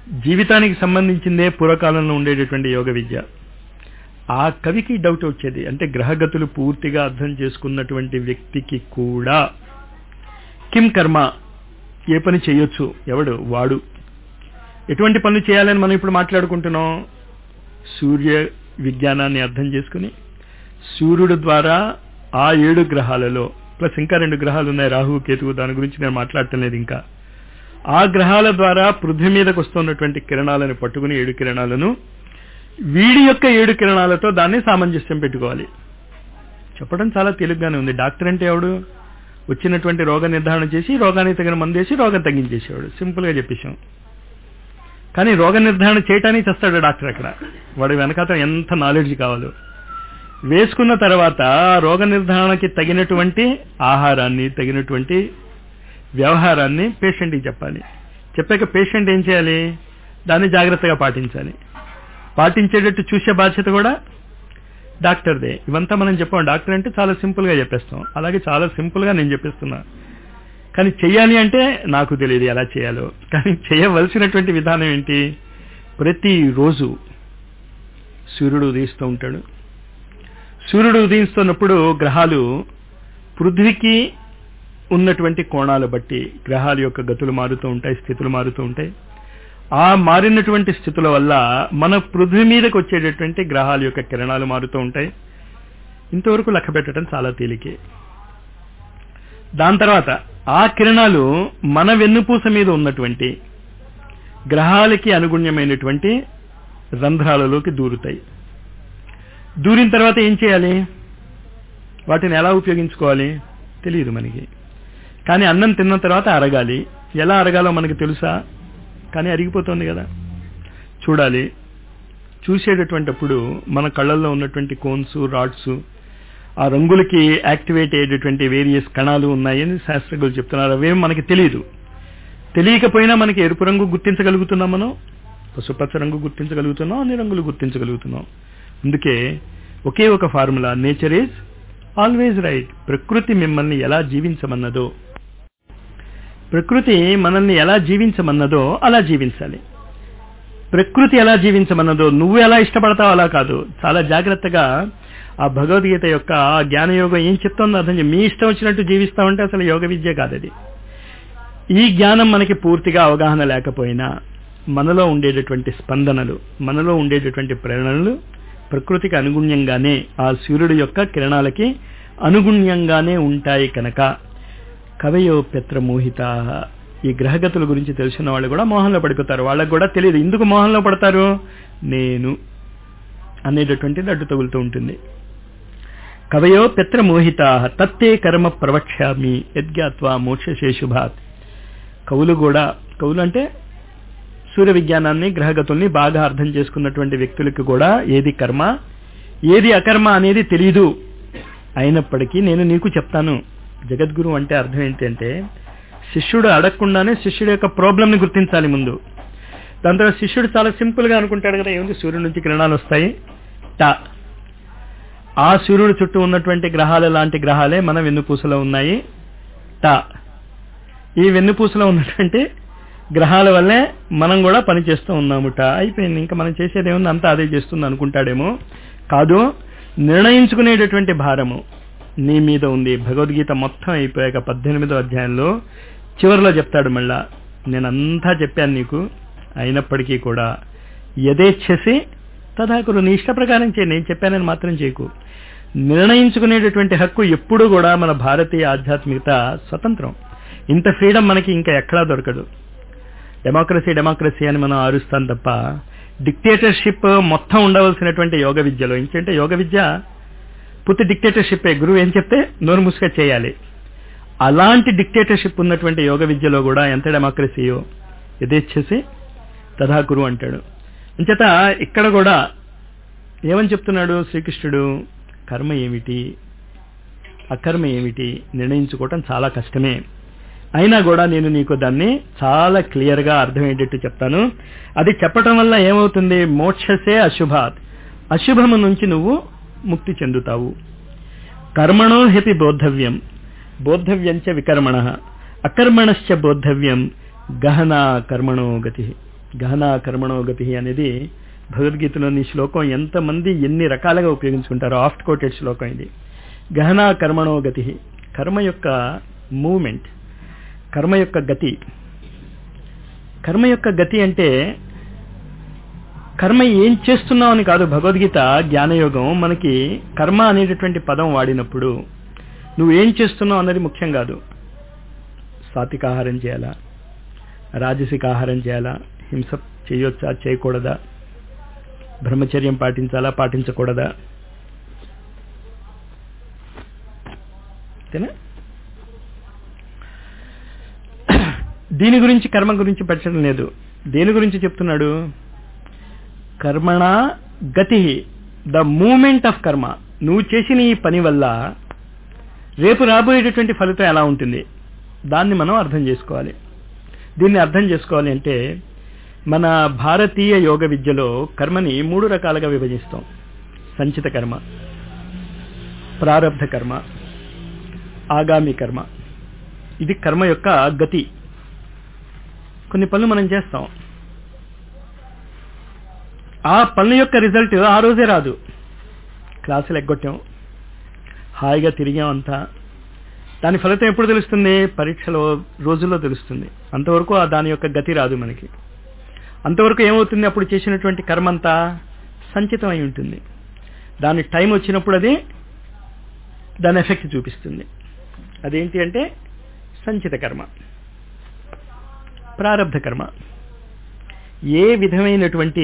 జీవితానికి సంబంధించిందే పూర్వకాలంలో ఉండేటటువంటి యోగ విద్య ఆ కవికి డౌట్ వచ్చేది అంటే గ్రహగతులు పూర్తిగా అర్థం చేసుకున్నటువంటి వ్యక్తికి కూడా కిం కర్మ ఏ పని చేయొచ్చు ఎవడు వాడు ఎటువంటి పనులు చేయాలని మనం ఇప్పుడు మాట్లాడుకుంటున్నాం సూర్య విజ్ఞానాన్ని అర్థం చేసుకుని సూర్యుడు ద్వారా ఆ ఏడు గ్రహాలలో ప్లస్ ఇంకా రెండు గ్రహాలు ఉన్నాయి రాహు కేతువు దాని గురించి నేను మాట్లాడటం లేదు ఇంకా ఆ గ్రహాల ద్వారా పృథ్వీ మీదకు వస్తున్నటువంటి కిరణాలను పట్టుకుని ఏడు కిరణాలను వీడి యొక్క ఏడు కిరణాలతో దాన్ని సామంజస్యం పెట్టుకోవాలి చెప్పడం చాలా తేలిగ్గానే ఉంది డాక్టర్ అంటే ఎవడు వచ్చినటువంటి రోగ నిర్ధారణ చేసి రోగానికి తగిన మందేసి రోగం తగ్గించేసేవాడు సింపుల్ గా చెప్పేశాం కానీ రోగ నిర్ధారణ చేయటానికి చేస్తాడు డాక్టర్ అక్కడ వాడి వెనకాత ఎంత నాలెడ్జ్ కావాలో వేసుకున్న తర్వాత రోగ నిర్ధారణకి తగినటువంటి ఆహారాన్ని తగినటువంటి వ్యవహారాన్ని పేషెంట్కి చెప్పాలి చెప్పాక పేషెంట్ ఏం చేయాలి దాన్ని జాగ్రత్తగా పాటించాలి పాటించేటట్టు చూసే బాధ్యత కూడా డాక్టర్దే ఇవంతా మనం చెప్పాం డాక్టర్ అంటే చాలా సింపుల్గా చెప్పేస్తాం అలాగే చాలా సింపుల్గా నేను చెప్పిస్తున్నా కానీ చెయ్యాలి అంటే నాకు తెలియదు ఎలా చేయాలో కానీ చేయవలసినటువంటి విధానం ఏంటి ప్రతిరోజు సూర్యుడు ఉదయిస్తూ ఉంటాడు సూర్యుడు ఉదయిస్తున్నప్పుడు గ్రహాలు పృథ్వీకి ఉన్నటువంటి కోణాలు బట్టి గ్రహాల యొక్క గతులు మారుతూ ఉంటాయి స్థితులు మారుతూ ఉంటాయి ఆ మారినటువంటి స్థితుల వల్ల మన పృథ్వీ మీదకి వచ్చేటటువంటి గ్రహాల యొక్క కిరణాలు మారుతూ ఉంటాయి ఇంతవరకు లెక్క పెట్టడం చాలా తేలికే దాని తర్వాత ఆ కిరణాలు మన వెన్నుపూస మీద ఉన్నటువంటి గ్రహాలకి అనుగుణ్యమైనటువంటి రంధ్రాలలోకి దూరుతాయి దూరిన తర్వాత ఏం చేయాలి వాటిని ఎలా ఉపయోగించుకోవాలి తెలియదు మనకి కానీ అన్నం తిన్న తర్వాత అరగాలి ఎలా అరగాలో మనకి తెలుసా కానీ అరిగిపోతుంది కదా చూడాలి చూసేటటువంటిప్పుడు మన కళ్ళల్లో ఉన్నటువంటి కోన్స్ రాడ్స్ ఆ రంగులకి యాక్టివేట్ అయ్యేటటువంటి వేరియస్ కణాలు ఉన్నాయని శాస్త్రజ్ఞులు చెప్తున్నారు అవేం మనకి తెలియదు తెలియకపోయినా మనకి ఎరుపు రంగు గుర్తించగలుగుతున్నాం మనం పసుపచ్చ రంగు గుర్తించగలుగుతున్నాం అన్ని రంగులు గుర్తించగలుగుతున్నాం అందుకే ఒకే ఒక formula nature is always right ప్రకృతి మిమ్మల్ని ఎలా జీవించమన్నదో ప్రకృతి మనల్ని ఎలా జీవించమన్నదో అలా జీవించాలి ప్రకృతి ఎలా జీవించమన్నదో నువ్వు ఎలా ఇష్టపడతావు అలా కాదు చాలా జాగ్రత్తగా ఆ భగవద్గీత యొక్క ఆ జ్ఞానయోగం ఏం చెప్తుందో అర్థం మీ ఇష్టం వచ్చినట్టు జీవిస్తామంటే అసలు యోగ విద్య కాదది ఈ జ్ఞానం మనకి పూర్తిగా అవగాహన లేకపోయినా మనలో ఉండేటటువంటి స్పందనలు మనలో ఉండేటటువంటి ప్రేరణలు ప్రకృతికి అనుగుణ్యంగానే ఆ సూర్యుడు యొక్క కిరణాలకి అనుగుణ్యంగానే ఉంటాయి కనుక కవయో పెత్ర మోహిత ఈ గ్రహగతుల గురించి తెలిసిన వాళ్ళు కూడా మోహంలో పడిపోతారు వాళ్ళకు కూడా తెలియదు ఎందుకు మోహంలో పడతారు నేను అనేటటువంటిది అడ్డు తగులుతూ ఉంటుంది కవయో పెత్ర మోహిత తత్తే కర్మ ప్రవక్ష్యామి యద్గాత్వా మోక్షశేషుభాత్ కవులు కూడా కవులు అంటే సూర్య విజ్ఞానాన్ని గ్రహగతుల్ని బాగా అర్థం చేసుకున్నటువంటి వ్యక్తులకు కూడా ఏది కర్మ ఏది అకర్మ అనేది తెలియదు అయినప్పటికీ నేను నీకు చెప్తాను జగద్గురు అంటే అర్థం ఏంటంటే శిష్యుడు అడగకుండానే శిష్యుడు యొక్క ప్రాబ్లంని గుర్తించాలి ముందు దాని తర్వాత శిష్యుడు చాలా సింపుల్ గా అనుకుంటాడు కదా ఏముంది సూర్యుడి నుంచి కిరణాలు వస్తాయి టా ఆ సూర్యుడు చుట్టూ ఉన్నటువంటి గ్రహాలు లాంటి గ్రహాలే మన వెన్నుపూసలో ఉన్నాయి టా ఈ వెన్నుపూసలో ఉన్నటువంటి గ్రహాల వల్లే మనం కూడా పనిచేస్తూ ఉన్నాముట అయిపోయింది ఇంకా మనం చేసేది ఏముంది అంతా అదే చేస్తుంది అనుకుంటాడేమో కాదు నిర్ణయించుకునేటటువంటి భారము నీ మీద ఉంది భగవద్గీత మొత్తం అయిపోయాక పద్దెనిమిదో అధ్యాయంలో చివరిలో చెప్తాడు మళ్ళా నేనంతా చెప్పాను నీకు అయినప్పటికీ కూడా యథేచ్ఛసి తదాకురు నీ ఇష్ట ప్రకారం చేయి నేను చెప్పానని మాత్రం చేయకు నిర్ణయించుకునేటటువంటి హక్కు ఎప్పుడూ కూడా మన భారతీయ ఆధ్యాత్మికత స్వతంత్రం ఇంత ఫ్రీడమ్ మనకి ఇంకా ఎక్కడా దొరకదు డెమోక్రసీ డెమోక్రసీ అని మనం ఆరుస్తాం తప్ప డిక్టేటర్షిప్ మొత్తం ఉండవలసినటువంటి యోగ విద్యలో ఏంటంటే యోగ విద్య పూర్తి డిక్టేటర్షిప్ గురువు ఏం చెప్తే నోరు ముసుగా చేయాలి అలాంటి డిక్టేటర్షిప్ ఉన్నటువంటి యోగ విద్యలో కూడా ఎంత డెమోక్రసీయో యథేచ్ఛసి తథాకురు అంటాడు అంచేత ఇక్కడ కూడా ఏమని చెప్తున్నాడు శ్రీకృష్ణుడు కర్మ ఏమిటి అకర్మ ఏమిటి నిర్ణయించుకోవటం చాలా కష్టమే అయినా కూడా నేను నీకు దాన్ని చాలా క్లియర్ గా అర్థమయ్యేటట్టు చెప్తాను అది చెప్పటం వల్ల ఏమవుతుంది మోక్షసే అశుభాత్ అశుభము నుంచి నువ్వు ముక్తి చెందుతావు కర్మణో హెపి బోద్ధవ్యం బోద్ధవ్యంచ వికర్మణ అకర్మణశ్చ బోద్ధవ్యం గహన కర్మణో గతి గహన కర్మణో గతి అనేది భగవద్గీతలోని శ్లోకం ఎంతమంది ఎన్ని రకాలుగా ఉపయోగించుకుంటారో ఆఫ్ట్ కోటెడ్ శ్లోకం ఇది గహన కర్మణో గతి కర్మ యొక్క మూమెంట్ కర్మ యొక్క గతి కర్మ యొక్క గతి అంటే కర్మ ఏం చేస్తున్నావు అని కాదు భగవద్గీత జ్ఞానయోగం మనకి కర్మ అనేటటువంటి పదం వాడినప్పుడు నువ్వు ఏం చేస్తున్నావు అన్నది ముఖ్యం కాదు సాత్విక ఆహారం చేయాలా రాజసిక ఆహారం చేయాలా హింస చేయొచ్చా చేయకూడదా బ్రహ్మచర్యం పాటించాలా పాటించకూడదా అంతేనా దీని గురించి కర్మ గురించి పెట్టడం లేదు దేని గురించి చెప్తున్నాడు కర్మణ గతి ద మూమెంట్ ఆఫ్ కర్మ నువ్వు చేసిన ఈ పని వల్ల రేపు రాబోయేటటువంటి ఫలితం ఎలా ఉంటుంది దాన్ని మనం అర్థం చేసుకోవాలి దీన్ని అర్థం చేసుకోవాలి అంటే మన భారతీయ యోగ విద్యలో కర్మని మూడు రకాలుగా విభజిస్తాం సంచిత కర్మ ప్రారబ్ధ కర్మ ఆగామి కర్మ ఇది కర్మ యొక్క గతి కొన్ని పనులు మనం చేస్తాం ఆ పనుల యొక్క రిజల్ట్ ఆ రోజే రాదు క్లాసులు ఎగ్గొట్టాం హాయిగా తిరిగాం అంతా దాని ఫలితం ఎప్పుడు తెలుస్తుంది పరీక్షలో రోజుల్లో తెలుస్తుంది అంతవరకు ఆ దాని యొక్క గతి రాదు మనకి అంతవరకు ఏమవుతుంది అప్పుడు చేసినటువంటి కర్మ అంతా సంచితం అయి ఉంటుంది దాని టైం వచ్చినప్పుడు అది దాని ఎఫెక్ట్ చూపిస్తుంది అదేంటి అంటే సంచిత కర్మ ప్రారబ్ధ కర్మ ఏ విధమైనటువంటి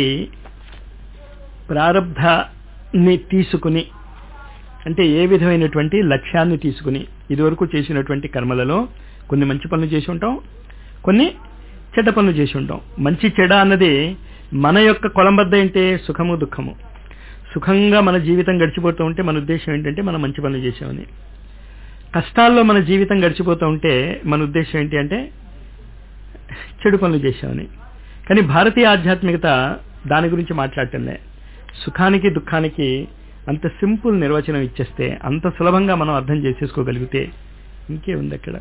ప్రారబ్ధాన్ని తీసుకుని అంటే ఏ విధమైనటువంటి లక్ష్యాన్ని తీసుకుని ఇదివరకు చేసినటువంటి కర్మలలో కొన్ని మంచి పనులు చేసి ఉంటాం కొన్ని చెడ్డ పనులు చేసి ఉంటాం మంచి చెడ అన్నది మన యొక్క కొలంబద్ద ఏంటి సుఖము దుఃఖము సుఖంగా మన జీవితం గడిచిపోతూ ఉంటే మన ఉద్దేశం ఏంటంటే మనం మంచి పనులు చేసామని కష్టాల్లో మన జీవితం గడిచిపోతూ ఉంటే మన ఉద్దేశం ఏంటి అంటే చెడు పనులు చేసామని కానీ భారతీయ ఆధ్యాత్మికత దాని గురించి మాట్లాడటంలే సుఖానికి దుఃఖానికి అంత సింపుల్ నిర్వచనం ఇచ్చేస్తే అంత సులభంగా మనం అర్థం చేసేసుకోగలిగితే ఇంకే ఉంది అక్కడ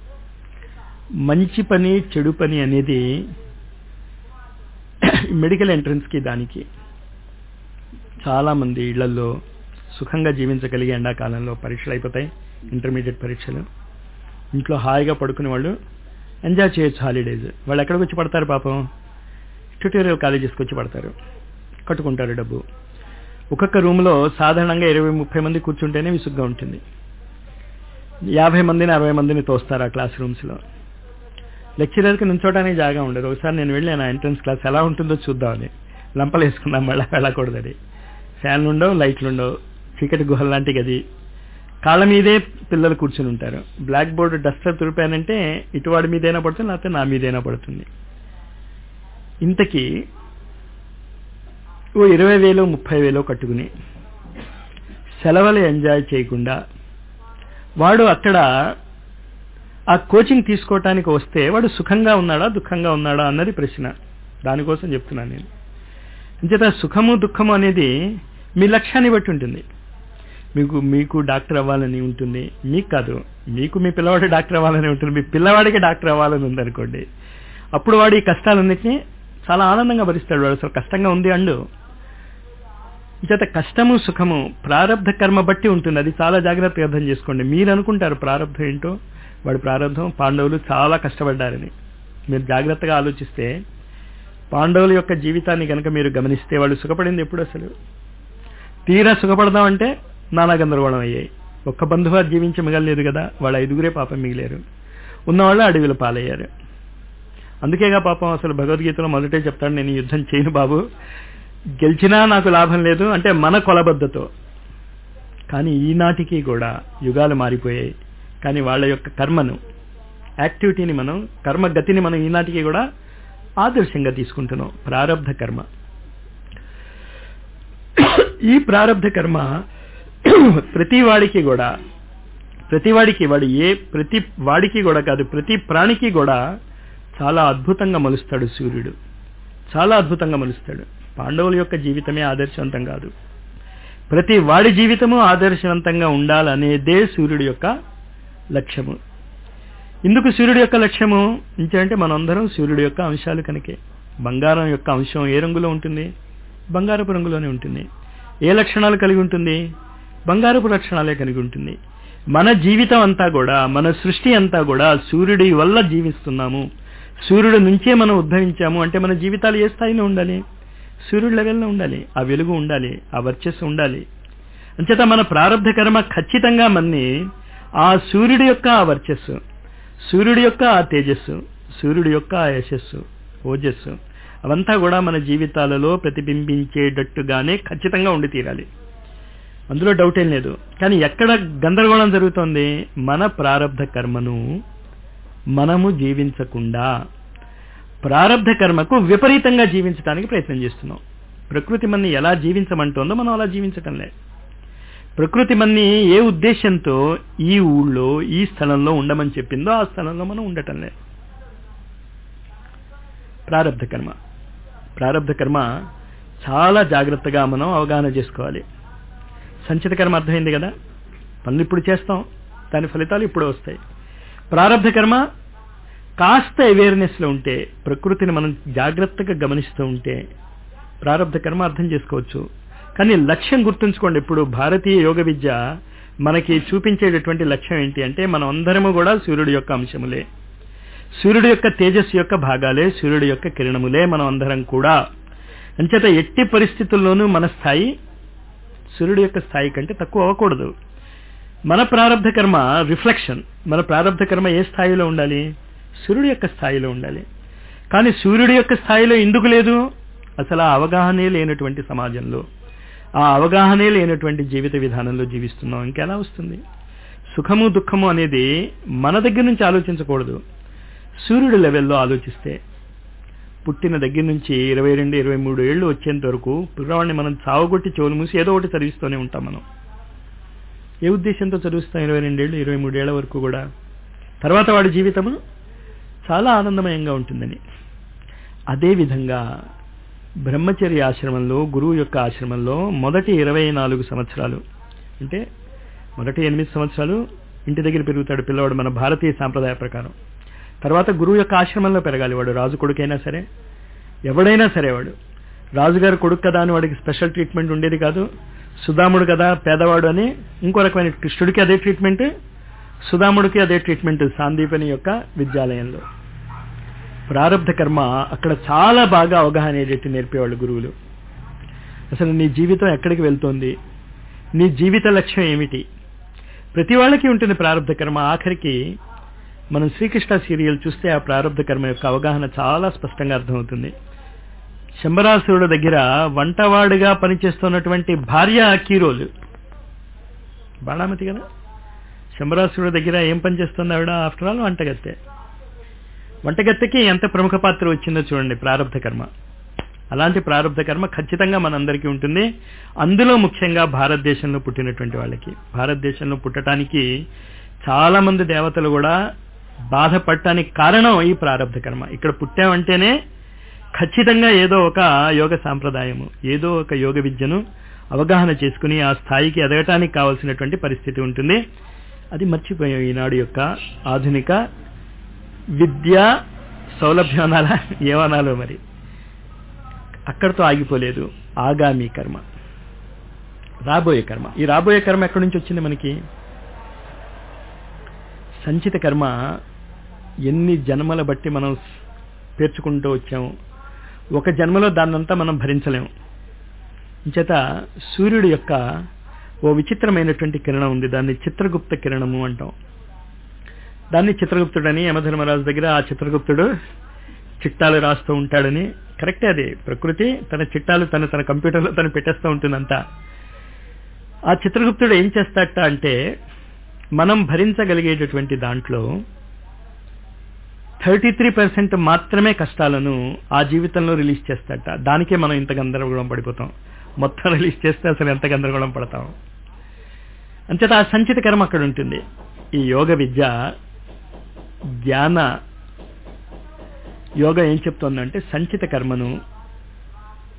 మంచి పని చెడు పని అనేది మెడికల్ ఎంట్రన్స్కి దానికి చాలా మంది ఇళ్లలో సుఖంగా జీవించగలిగే ఎండాకాలంలో పరీక్షలు అయిపోతాయి ఇంటర్మీడియట్ పరీక్షలు ఇంట్లో హాయిగా పడుకునే వాళ్ళు ఎంజాయ్ చేయొచ్చు హాలిడేస్ వాళ్ళు ఎక్కడికి వచ్చి పడతారు పాపం ట్యూటోరియల్ కాలేజెస్కి వచ్చి పడతారు కట్టుకుంటారు డబ్బు ఒక్కొక్క రూమ్లో సాధారణంగా ఇరవై ముప్పై మంది కూర్చుంటేనే విసుగ్గా ఉంటుంది యాభై మందిని అరవై మందిని తోస్తారు ఆ క్లాస్ రూమ్స్లో లెక్చరర్కి నుంచోడానికి జాగా ఉండదు ఒకసారి నేను వెళ్ళాను ఆ ఎంట్రన్స్ క్లాస్ ఎలా ఉంటుందో చూద్దామని లంపలు వేసుకుందాం మళ్ళీ వెళ్ళకూడదని ఫ్యాన్లు ఉండవు లైట్లు ఉండవు చీకటి గుహల లాంటి గది కాళ్ళ మీదే పిల్లలు కూర్చుని ఉంటారు బ్లాక్ బోర్డ్ డస్టర్ తురిపానంటే ఇటువాడి మీదైనా పడుతుంది లేకపోతే నా మీదైనా పడుతుంది ఇంతకీ ఓ ఇరవై వేలు ముప్పై వేలు కట్టుకుని సెలవులు ఎంజాయ్ చేయకుండా వాడు అక్కడ ఆ కోచింగ్ తీసుకోవటానికి వస్తే వాడు సుఖంగా ఉన్నాడా దుఃఖంగా ఉన్నాడా అన్నది ప్రశ్న దానికోసం చెప్తున్నాను నేను అంచేత సుఖము దుఃఖము అనేది మీ లక్ష్యాన్ని బట్టి ఉంటుంది మీకు మీకు డాక్టర్ అవ్వాలని ఉంటుంది మీకు కాదు మీకు మీ పిల్లవాడి డాక్టర్ అవ్వాలని ఉంటుంది మీ పిల్లవాడికి డాక్టర్ అవ్వాలని ఉందనుకోండి అప్పుడు వాడు ఈ కష్టాలన్నింటినీ చాలా ఆనందంగా భరిస్తాడు వాడు అసలు కష్టంగా ఉంది అండు చేత కష్టము సుఖము ప్రారంధ కర్మ బట్టి ఉంటుంది అది చాలా జాగ్రత్తగా అర్థం చేసుకోండి మీరు అనుకుంటారు ప్రారంధం ఏంటో వాడి ప్రారంధం పాండవులు చాలా కష్టపడ్డారని మీరు జాగ్రత్తగా ఆలోచిస్తే పాండవుల యొక్క జీవితాన్ని కనుక మీరు గమనిస్తే వాళ్ళు సుఖపడింది ఎప్పుడు అసలు తీరా సుఖపడదామంటే నానా గందరగోళం అయ్యాయి ఒక్క బంధువు జీవించి మిగలలేదు కదా వాళ్ళ ఐదుగురే పాపం మిగిలారు ఉన్నవాళ్ళు అడవిలో పాలయ్యారు అందుకేగా పాపం అసలు భగవద్గీతలో మొదటే చెప్తాడు నేను యుద్ధం చేయను బాబు గెలిచినా నాకు లాభం లేదు అంటే మన కొలబద్దతో కానీ ఈనాటికి కూడా యుగాలు మారిపోయాయి కానీ వాళ్ళ యొక్క కర్మను యాక్టివిటీని మనం కర్మ గతిని మనం ఈనాటికి కూడా ఆదర్శంగా తీసుకుంటున్నాం ప్రారంధ కర్మ ఈ ప్రారంధ కర్మ ప్రతి వాడికి కూడా ప్రతి వాడికి వాడు ఏ ప్రతి వాడికి కూడా కాదు ప్రతి ప్రాణికి కూడా చాలా అద్భుతంగా మలుస్తాడు సూర్యుడు చాలా అద్భుతంగా మలుస్తాడు పాండవుల యొక్క జీవితమే ఆదర్శవంతం కాదు ప్రతి వాడి జీవితము ఆదర్శవంతంగా ఉండాలనేదే సూర్యుడి యొక్క లక్ష్యము ఇందుకు సూర్యుడి యొక్క లక్ష్యము ఇంకేంటే మనందరం సూర్యుడి యొక్క అంశాలు కనుకే బంగారం యొక్క అంశం ఏ రంగులో ఉంటుంది బంగారపు రంగులోనే ఉంటుంది ఏ లక్షణాలు కలిగి ఉంటుంది బంగారపు లక్షణాలే కలిగి ఉంటుంది మన జీవితం అంతా కూడా మన సృష్టి అంతా కూడా సూర్యుడి వల్ల జీవిస్తున్నాము సూర్యుడి నుంచే మనం ఉద్భవించాము అంటే మన జీవితాలు ఏ స్థాయిలో ఉండాలి సూర్యుడి లెవెల్లో ఉండాలి ఆ వెలుగు ఉండాలి ఆ వర్చస్సు ఉండాలి అంచేత మన ప్రారంభ కర్మ ఖచ్చితంగా మన్ని ఆ సూర్యుడి యొక్క ఆ వర్చస్సు సూర్యుడి యొక్క ఆ తేజస్సు సూర్యుడి యొక్క ఆ యశస్సు ఓజస్సు అవంతా కూడా మన జీవితాలలో ప్రతిబింబించేటట్టుగానే ఖచ్చితంగా ఉండి తీరాలి అందులో డౌట్ ఏం లేదు కానీ ఎక్కడ గందరగోళం జరుగుతోంది మన ప్రారంధ కర్మను మనము జీవించకుండా ప్రారంధ కర్మకు విపరీతంగా జీవించడానికి ప్రయత్నం చేస్తున్నాం ప్రకృతి మన్ని ఎలా జీవించమంటోందో మనం అలా జీవించటం లేదు ప్రకృతి మన్ని ఏ ఉద్దేశంతో ఈ ఊళ్ళో ఈ స్థలంలో ఉండమని చెప్పిందో ఆ స్థలంలో మనం ఉండటం లేదు ప్రారంధ కర్మ ప్రారంధ కర్మ చాలా జాగ్రత్తగా మనం అవగాహన చేసుకోవాలి సంచిత కర్మ అర్థమైంది కదా పనులు ఇప్పుడు చేస్తాం దాని ఫలితాలు ఇప్పుడు వస్తాయి ప్రారంధ కర్మ కాస్త అవేర్నెస్లో ఉంటే ప్రకృతిని మనం జాగ్రత్తగా గమనిస్తూ ఉంటే ప్రారంధ కర్మ అర్థం చేసుకోవచ్చు కానీ లక్ష్యం గుర్తుంచుకోండి ఇప్పుడు భారతీయ యోగ విద్య మనకి చూపించేటటువంటి లక్ష్యం ఏంటి అంటే మనం అందరము కూడా సూర్యుడి యొక్క అంశములే సూర్యుడి యొక్క తేజస్సు యొక్క భాగాలే సూర్యుడి యొక్క కిరణములే మనం అందరం కూడా అంచేత ఎట్టి పరిస్థితుల్లోనూ మన స్థాయి సూర్యుడి యొక్క స్థాయి కంటే తక్కువ అవ్వకూడదు మన ప్రారంభ కర్మ రిఫ్లెక్షన్ మన ప్రారంభ కర్మ ఏ స్థాయిలో ఉండాలి సూర్యుడి యొక్క స్థాయిలో ఉండాలి కానీ సూర్యుడి యొక్క స్థాయిలో ఎందుకు లేదు అసలు ఆ అవగాహనే లేనటువంటి సమాజంలో ఆ అవగాహనే లేనటువంటి జీవిత విధానంలో జీవిస్తున్నాం ఇంకెలా వస్తుంది సుఖము దుఃఖము అనేది మన దగ్గర నుంచి ఆలోచించకూడదు సూర్యుడి లెవెల్లో ఆలోచిస్తే పుట్టిన దగ్గర నుంచి ఇరవై రెండు ఇరవై మూడు ఏళ్ళు వచ్చేంత వరకు పిల్లవాడిని మనం చావుగొట్టి చెవులు మూసి ఏదో ఒకటి చదివిస్తూనే ఉంటాం మనం ఏ ఉద్దేశంతో చదివిస్తాం ఇరవై రెండేళ్ళు ఇరవై మూడేళ్ల వరకు కూడా తర్వాత వాడి జీవితము చాలా ఆనందమయంగా ఉంటుందని అదేవిధంగా బ్రహ్మచర్య ఆశ్రమంలో గురువు యొక్క ఆశ్రమంలో మొదటి ఇరవై నాలుగు సంవత్సరాలు అంటే మొదటి ఎనిమిది సంవత్సరాలు ఇంటి దగ్గర పెరుగుతాడు పిల్లవాడు మన భారతీయ సాంప్రదాయ ప్రకారం తర్వాత గురువు యొక్క ఆశ్రమంలో పెరగాలి వాడు రాజు కొడుకైనా సరే ఎవడైనా సరే వాడు రాజుగారు కొడుకు కదా అని వాడికి స్పెషల్ ట్రీట్మెంట్ ఉండేది కాదు సుధాముడు కదా పేదవాడు అని ఇంకో రకమైన కృష్ణుడికి అదే ట్రీట్మెంట్ సుధాముడికి అదే ట్రీట్మెంట్ సాందీపని యొక్క విద్యాలయంలో ప్రారంభ కర్మ అక్కడ చాలా బాగా అవగాహన అయ్యేటట్టు నేర్పేవాళ్ళు గురువులు అసలు నీ జీవితం ఎక్కడికి వెళ్తోంది నీ జీవిత లక్ష్యం ఏమిటి ప్రతి వాళ్ళకి ఉంటుంది ప్రారంభ కర్మ ఆఖరికి మనం శ్రీకృష్ణ సీరియల్ చూస్తే ఆ ప్రారంభ కర్మ యొక్క అవగాహన చాలా స్పష్టంగా అర్థమవుతుంది శంబరాసురుడు దగ్గర వంటవాడిగా పనిచేస్తున్నటువంటి భార్య కీరోలు బాణామతి కదా శంబరాసురుడు దగ్గర ఏం పనిచేస్తుంది ఆవిడ ఆఫ్టర్ ఆల్ వంటగత్తె వంటగత్తెకి ఎంత ప్రముఖ పాత్ర వచ్చిందో చూడండి ప్రారంభ కర్మ అలాంటి ప్రారంభ కర్మ ఖచ్చితంగా మనందరికీ ఉంటుంది అందులో ముఖ్యంగా భారతదేశంలో పుట్టినటువంటి వాళ్ళకి భారతదేశంలో పుట్టడానికి చాలా మంది దేవతలు కూడా బాధపడటానికి కారణం ఈ ప్రారంభ కర్మ ఇక్కడ పుట్టామంటేనే ఖచ్చితంగా ఏదో ఒక యోగ సాంప్రదాయము ఏదో ఒక యోగ విద్యను అవగాహన చేసుకుని ఆ స్థాయికి ఎదగటానికి కావాల్సినటువంటి పరిస్థితి ఉంటుంది అది మర్చిపోయాం ఈనాడు యొక్క ఆధునిక విద్య సౌలభ్యం అనాలా ఏమనాలో మరి అక్కడితో ఆగిపోలేదు ఆగామి కర్మ రాబోయే కర్మ ఈ రాబోయే కర్మ ఎక్కడి నుంచి వచ్చింది మనకి సంచిత కర్మ ఎన్ని జన్మల బట్టి మనం పేర్చుకుంటూ వచ్చాము ఒక జన్మలో దాన్నంతా మనం భరించలేము చేత సూర్యుడి యొక్క ఓ విచిత్రమైనటువంటి కిరణం ఉంది దాన్ని చిత్రగుప్త కిరణము అంటాం దాన్ని చిత్రగుప్తుడని యమధర్మరాజు దగ్గర ఆ చిత్రగుప్తుడు చిట్టాలు రాస్తూ ఉంటాడని కరెక్టే అది ప్రకృతి తన చిట్టాలు తన తన కంప్యూటర్లో తను పెట్టేస్తూ ఉంటుందంతా ఆ చిత్రగుప్తుడు ఏం చేస్తాట అంటే మనం భరించగలిగేటటువంటి దాంట్లో థర్టీ త్రీ పర్సెంట్ మాత్రమే కష్టాలను ఆ జీవితంలో రిలీజ్ చేస్తాట దానికే మనం ఇంత గందరగోళం పడిపోతాం మొత్తం రిలీజ్ చేస్తే అసలు ఎంత గందరగోళం పడతాం అంచేత ఆ సంచిత కర్మ అక్కడ ఉంటుంది ఈ యోగ విద్య జ్ఞాన యోగ ఏం చెప్తోందంటే సంచిత కర్మను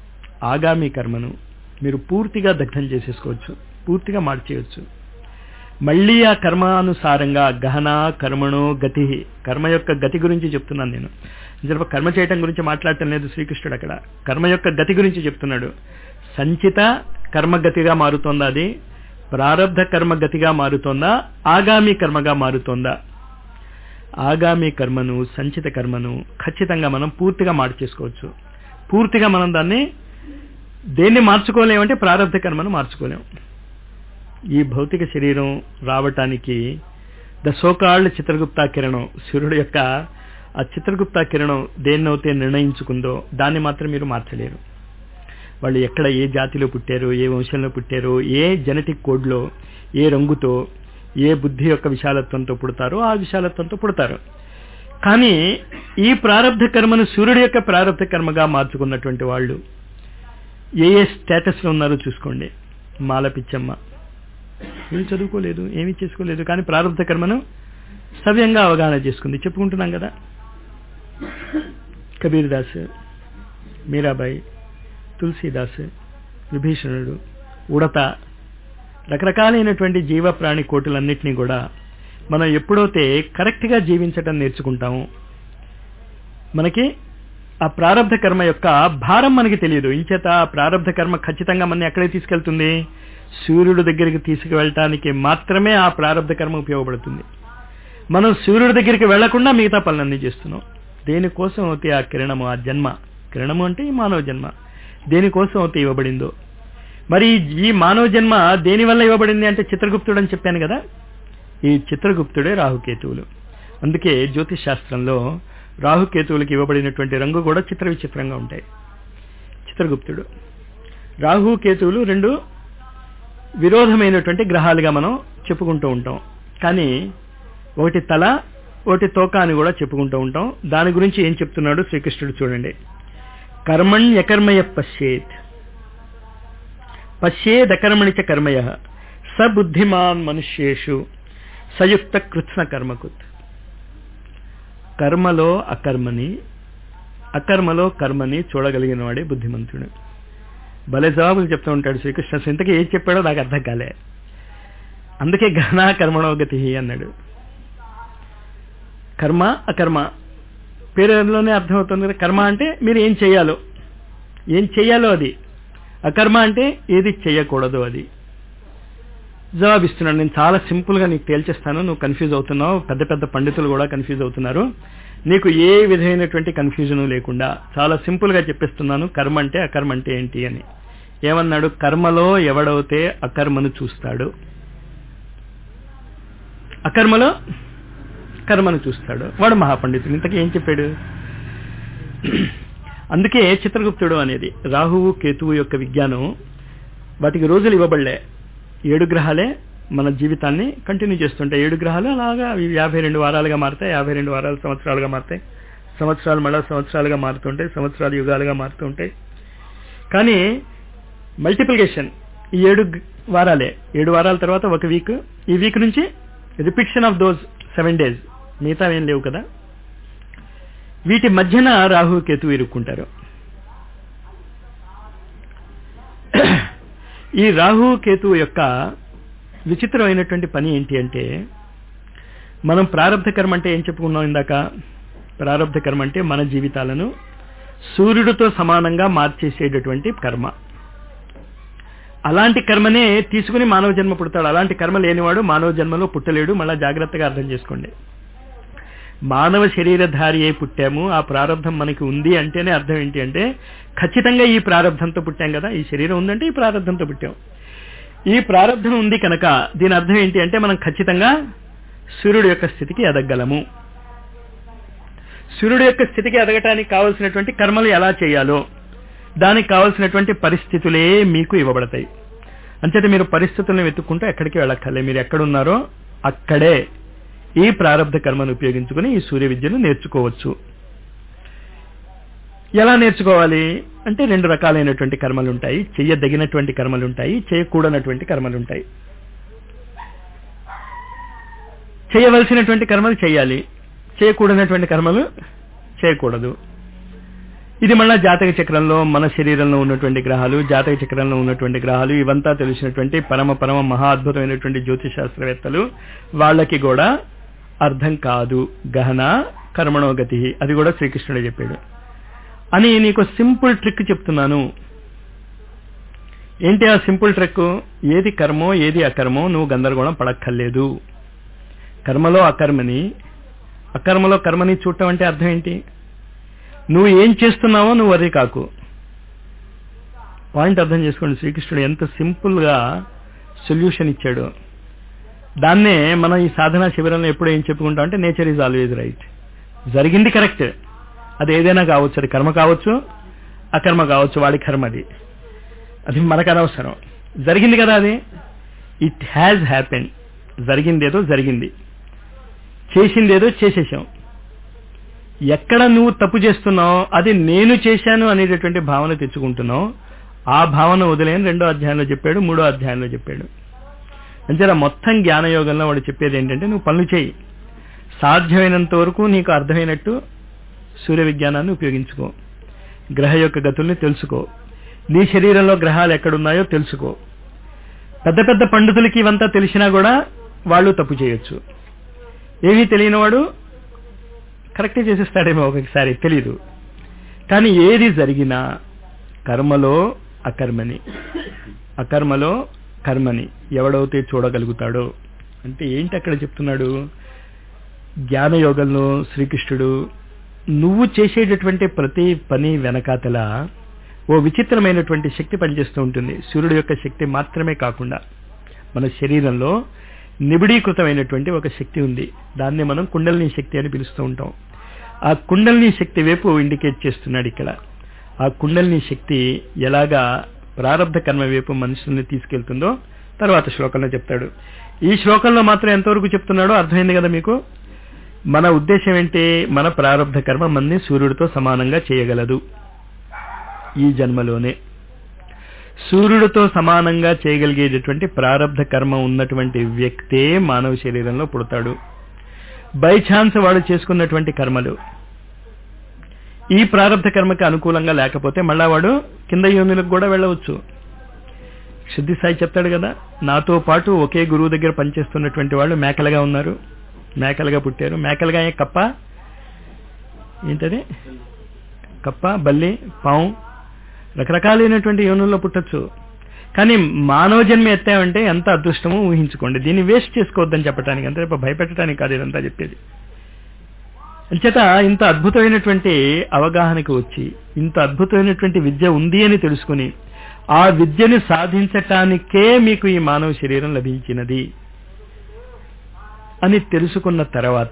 ఆగామి కర్మను మీరు పూర్తిగా దగ్ధం చేసేసుకోవచ్చు పూర్తిగా మార్చేయచ్చు మళ్ళీ ఆ కర్మానుసారంగా గహన కర్మణో గతి కర్మ యొక్క గతి గురించి చెప్తున్నాను నేను నిజంగా కర్మ చేయటం గురించి మాట్లాడటం లేదు శ్రీకృష్ణుడు అక్కడ కర్మ యొక్క గతి గురించి చెప్తున్నాడు సంచిత కర్మగతిగా మారుతోందా అది ప్రారంధ కర్మగతిగా మారుతోందా ఆగామి కర్మగా మారుతోందా ఆగామి కర్మను సంచిత కర్మను ఖచ్చితంగా మనం పూర్తిగా మార్చేసుకోవచ్చు పూర్తిగా మనం దాన్ని దేన్ని మార్చుకోలేమంటే ప్రారంధ కర్మను మార్చుకోలేం ఈ భౌతిక శరీరం రావటానికి ద సోకాల్డ్ చిత్రగుప్తా కిరణం సూర్యుడు యొక్క ఆ చిత్రగుప్తా కిరణం దేన్నైతే నిర్ణయించుకుందో దాన్ని మాత్రం మీరు మార్చలేరు వాళ్ళు ఎక్కడ ఏ జాతిలో పుట్టారు ఏ వంశంలో పుట్టారు ఏ జెనెటిక్ కోడ్లో ఏ రంగుతో ఏ బుద్ధి యొక్క విశాలత్వంతో పుడతారో ఆ విశాలత్వంతో పుడతారు కానీ ఈ ప్రారంధ కర్మను సూర్యుడి యొక్క ప్రారంధ కర్మగా మార్చుకున్నటువంటి వాళ్ళు ఏ ఏ స్టేటస్లో ఉన్నారో చూసుకోండి మాల పిచ్చమ్మ ఏమి చదువుకోలేదు ఏమీ చేసుకోలేదు కానీ ప్రారంభ కర్మను సవ్యంగా అవగాహన చేసుకుంది చెప్పుకుంటున్నాం కదా కబీర్ దాస్ మీరాబాయి తులసీదాస్ విభీషణుడు ఉడత రకరకాలైనటువంటి జీవ ప్రాణి కోటులన్నింటినీ కూడా మనం ఎప్పుడైతే కరెక్ట్గా జీవించటం నేర్చుకుంటాము మనకి ఆ ప్రారంధ కర్మ యొక్క భారం మనకి తెలియదు ఇంచేత ఆ ప్రారంధ కర్మ ఖచ్చితంగా మన ఎక్కడికి తీసుకెళ్తుంది సూర్యుడు దగ్గరికి తీసుకువెళ్ళటానికి మాత్రమే ఆ ప్రారంధ కర్మ ఉపయోగపడుతుంది మనం సూర్యుడి దగ్గరికి వెళ్లకుండా మిగతా పనులన్నీ చేస్తున్నాం దేనికోసం అయితే ఆ కిరణము ఆ జన్మ కిరణము అంటే ఈ మానవ జన్మ దేనికోసం అయితే ఇవ్వబడిందో మరి ఈ మానవ జన్మ దేని వల్ల ఇవ్వబడింది అంటే చిత్రగుప్తుడు అని చెప్పాను కదా ఈ చిత్రగుప్తుడే రాహుకేతువులు అందుకే జ్యోతిష్ శాస్త్రంలో రాహుకేతువులకు ఇవ్వబడినటువంటి రంగు కూడా చిత్ర విచిత్రంగా ఉంటాయి చిత్రగుప్తుడు రాహు కేతువులు రెండు విరోధమైనటువంటి గ్రహాలుగా మనం చెప్పుకుంటూ ఉంటాం కానీ ఒకటి తల ఒకటి తోక అని కూడా చెప్పుకుంటూ ఉంటాం దాని గురించి ఏం చెప్తున్నాడు శ్రీకృష్ణుడు చూడండి కర్మణ్యకర్మయ పశ్యేత్ పశ్యేదకర్మణి చ కర్మయ సబుద్ధిమాన్ మనుష్యేషు సయుక్త కృత్స్న కర్మకుత్ కర్మలో అకర్మని అకర్మలో కర్మని చూడగలిగిన వాడే బుద్ధిమంతుడు భలే జవాబులు చెప్తూ ఉంటాడు శ్రీకృష్ణ ఇంతకీ ఏం చెప్పాడో నాకు అర్థం కాలే అందుకే ఘనా కర్మణోగతి అన్నాడు కర్మ అకర్మ పేరులోనే అర్థమవుతుంది కదా కర్మ అంటే మీరు ఏం చేయాలో ఏం చేయాలో అది అకర్మ అంటే ఏది చేయకూడదు అది జవాబిస్తున్నాడు నేను చాలా సింపుల్గా నీకు తేల్చేస్తాను నువ్వు కన్ఫ్యూజ్ అవుతున్నావు పెద్ద పెద్ద పండితులు కూడా కన్ఫ్యూజ్ అవుతున్నారు నీకు ఏ విధమైనటువంటి కన్ఫ్యూజన్ లేకుండా చాలా సింపుల్గా చెప్పిస్తున్నాను కర్మ అంటే అకర్మ అంటే ఏంటి అని ఏమన్నాడు కర్మలో ఎవడైతే అకర్మను చూస్తాడు అకర్మలో కర్మను చూస్తాడు వాడు మహాపండితుడు ఇంతకీ ఏం చెప్పాడు అందుకే చిత్రగుప్తుడు అనేది రాహువు కేతువు యొక్క విజ్ఞానం వాటికి రోజులు ఇవ్వబడలే ఏడు గ్రహాలే మన జీవితాన్ని కంటిన్యూ చేస్తుంటాయి ఏడు గ్రహాలు అలాగా యాభై రెండు వారాలుగా మారుతాయి యాభై రెండు వారాలు సంవత్సరాలుగా మారుతాయి సంవత్సరాలు మళ్ళా సంవత్సరాలుగా మారుతుంటాయి సంవత్సరాలు యుగాలుగా మారుతుంటాయి కానీ మల్టిప్లికేషన్ ఈ ఏడు వారాలే ఏడు వారాల తర్వాత ఒక వీక్ ఈ వీక్ నుంచి repetition of those seven days మిగతా ఏం లేవు కదా వీటి మధ్యన రాహు కేతు ఇరుక్కుంటారు ఈ రాహు కేతు యొక్క విచిత్రమైనటువంటి పని ఏంటి అంటే మనం ప్రారంభ కర్మ అంటే ఏం చెప్పుకున్నాం ఇందాక ప్రారంభ కర్మ అంటే మన జీవితాలను సూర్యుడితో సమానంగా మార్చేసేటటువంటి కర్మ అలాంటి కర్మనే తీసుకుని మానవ జన్మ పుడతాడు అలాంటి కర్మ లేనివాడు మానవ జన్మలో పుట్టలేడు మళ్ళా జాగ్రత్తగా అర్థం చేసుకోండి మానవ శరీరధారి అయి పుట్టాము ఆ ప్రారంధం మనకి ఉంది అంటేనే అర్థం ఏంటి అంటే ఖచ్చితంగా ఈ ప్రారంధంతో పుట్టాం కదా ఈ శరీరం ఉందంటే ఈ ప్రారంధంతో పుట్టాం ఈ ప్రారంధం ఉంది కనుక దీని అర్థం ఏంటి అంటే మనం ఖచ్చితంగా సూర్యుడు యొక్క స్థితికి ఎదగలము సూర్యుడు యొక్క స్థితికి ఎదగటానికి కావలసినటువంటి కర్మలు ఎలా చేయాలో దానికి కావలసినటువంటి పరిస్థితులే మీకు ఇవ్వబడతాయి అంచేత మీరు పరిస్థితులను వెతుక్కుంటూ ఎక్కడికి వెళ్ళక్కర్లే మీరు ఎక్కడున్నారో అక్కడే ఈ ప్రారంభ కర్మను ఉపయోగించుకుని ఈ సూర్య విద్యను నేర్చుకోవచ్చు ఎలా నేర్చుకోవాలి అంటే రెండు రకాలైనటువంటి కర్మలు ఉంటాయి చెయ్యదగినటువంటి కర్మలు ఉంటాయి చేయకూడనటువంటి కర్మలు ఉంటాయి చేయవలసినటువంటి కర్మలు చేయాలి చేయకూడనటువంటి కర్మలు చేయకూడదు ఇది మళ్ళా జాతక చక్రంలో మన శరీరంలో ఉన్నటువంటి గ్రహాలు జాతక చక్రంలో ఉన్నటువంటి గ్రహాలు ఇవంతా తెలిసినటువంటి పరమ పరమ మహా అద్భుతమైనటువంటి జ్యోతిష్ శాస్త్రవేత్తలు వాళ్ళకి కూడా అర్థం కాదు గహన కర్మణోగతి అది కూడా శ్రీకృష్ణుడే చెప్పాడు అని నీకు సింపుల్ ట్రిక్ చెప్తున్నాను ఏంటి ఆ సింపుల్ ట్రిక్ ఏది కర్మో ఏది అకర్మో నువ్వు గందరగోళం పడక్కర్లేదు కర్మలో అకర్మని అకర్మలో కర్మని చూడటం అంటే అర్థం ఏంటి నువ్వు ఏం చేస్తున్నావో నువ్వు వరి కాకు పాయింట్ అర్థం చేసుకోండి శ్రీకృష్ణుడు ఎంత సింపుల్ గా సొల్యూషన్ ఇచ్చాడు దాన్నే మనం ఈ సాధనా శిబిరంలో ఎప్పుడు ఏం చెప్పుకుంటాం అంటే నేచర్ ఈజ్ ఆల్వేజ్ రైట్ జరిగింది కరెక్ట్ అది ఏదైనా కావచ్చు అది కర్మ కావచ్చు అకర్మ కావచ్చు వాడి కర్మ అది అది మనకు అనవసరం జరిగింది కదా అది ఇట్ హ్యాజ్ హ్యాపెండ్ జరిగిందేదో జరిగింది చేసిందేదో చేసేసాం ఎక్కడ నువ్వు తప్పు చేస్తున్నావు అది నేను చేశాను అనేటటువంటి భావన తెచ్చుకుంటున్నావు ఆ భావన వదిలేని రెండో అధ్యాయంలో చెప్పాడు మూడో అధ్యాయంలో చెప్పాడు అంతేలా మొత్తం జ్ఞానయోగంలో వాడు చెప్పేది ఏంటంటే నువ్వు పనులు చేయి సాధ్యమైనంత వరకు నీకు అర్థమైనట్టు సూర్య విజ్ఞానాన్ని ఉపయోగించుకో గ్రహ యొక్క గతుల్ని తెలుసుకో నీ శరీరంలో గ్రహాలు ఎక్కడున్నాయో తెలుసుకో పెద్ద పెద్ద పండితులకి ఇవంతా తెలిసినా కూడా వాళ్ళు తప్పు చేయొచ్చు ఏమీ తెలియనివాడు కరెక్టే చేసేస్తాడేమో ఒక్కొక్కసారి తెలీదు కానీ ఏది జరిగినా కర్మలో అకర్మని అకర్మలో కర్మని ఎవడైతే చూడగలుగుతాడో అంటే ఏంటి అక్కడ చెప్తున్నాడు జ్ఞానయోగంలో శ్రీకృష్ణుడు నువ్వు చేసేటటువంటి ప్రతి పని వెనకాతల ఓ విచిత్రమైనటువంటి శక్తి పనిచేస్తూ ఉంటుంది సూర్యుడు యొక్క శక్తి మాత్రమే కాకుండా మన శరీరంలో నిబిడీకృతమైనటువంటి ఒక శక్తి ఉంది దాన్ని మనం కుండలిని శక్తి అని పిలుస్తూ ఉంటాం ఆ కుండలిని శక్తి వైపు ఇండికేట్ చేస్తున్నాడు ఇక్కడ ఆ కుండలిని శక్తి ఎలాగా ప్రారంభ కర్మ వైపు మనుషుల్ని తీసుకెళ్తుందో తర్వాత శ్లోకంలో చెప్తాడు ఈ శ్లోకంలో మాత్రం ఎంతవరకు చెప్తున్నాడో అర్థమైంది కదా మీకు మన ఉద్దేశం ఏంటి మన ప్రారంభ కర్మ మనని సూర్యుడితో సమానంగా చేయగలదు ఈ జన్మలోనే సూర్యుడితో సమానంగా చేయగలిగేటటువంటి ప్రారంధ కర్మ ఉన్నటువంటి వ్యక్తే మానవ శరీరంలో పుడతాడు బై ఛాన్స్ వాడు చేసుకున్నటువంటి కర్మలు ఈ ప్రారంధ కర్మకి అనుకూలంగా లేకపోతే మళ్ళా వాడు కింద యోనులకు కూడా వెళ్ళవచ్చు శుద్ధి సాయి చెప్తాడు కదా నాతో పాటు ఒకే గురువు దగ్గర పనిచేస్తున్నటువంటి వాళ్ళు మేకలుగా ఉన్నారు మేకలుగా పుట్టారు మేకలుగా ఏ కప్ప ఏంటది కప్ప బల్లి పాము రకరకాలైనటువంటి యోనుల్లో పుట్టచ్చు కానీ మానవ జన్మ ఎత్తామంటే ఎంత అదృష్టమో ఊహించుకోండి దీన్ని వేస్ట్ చేసుకోవద్దని చెప్పడానికి అంతే భయపెట్టడానికి కాదు ఇదంతా చెప్పేది అంచేత ఇంత అద్భుతమైనటువంటి అవగాహనకు వచ్చి ఇంత అద్భుతమైనటువంటి విద్య ఉంది అని తెలుసుకుని ఆ విద్యని సాధించటానికే మీకు ఈ మానవ శరీరం లభించినది అని తెలుసుకున్న తర్వాత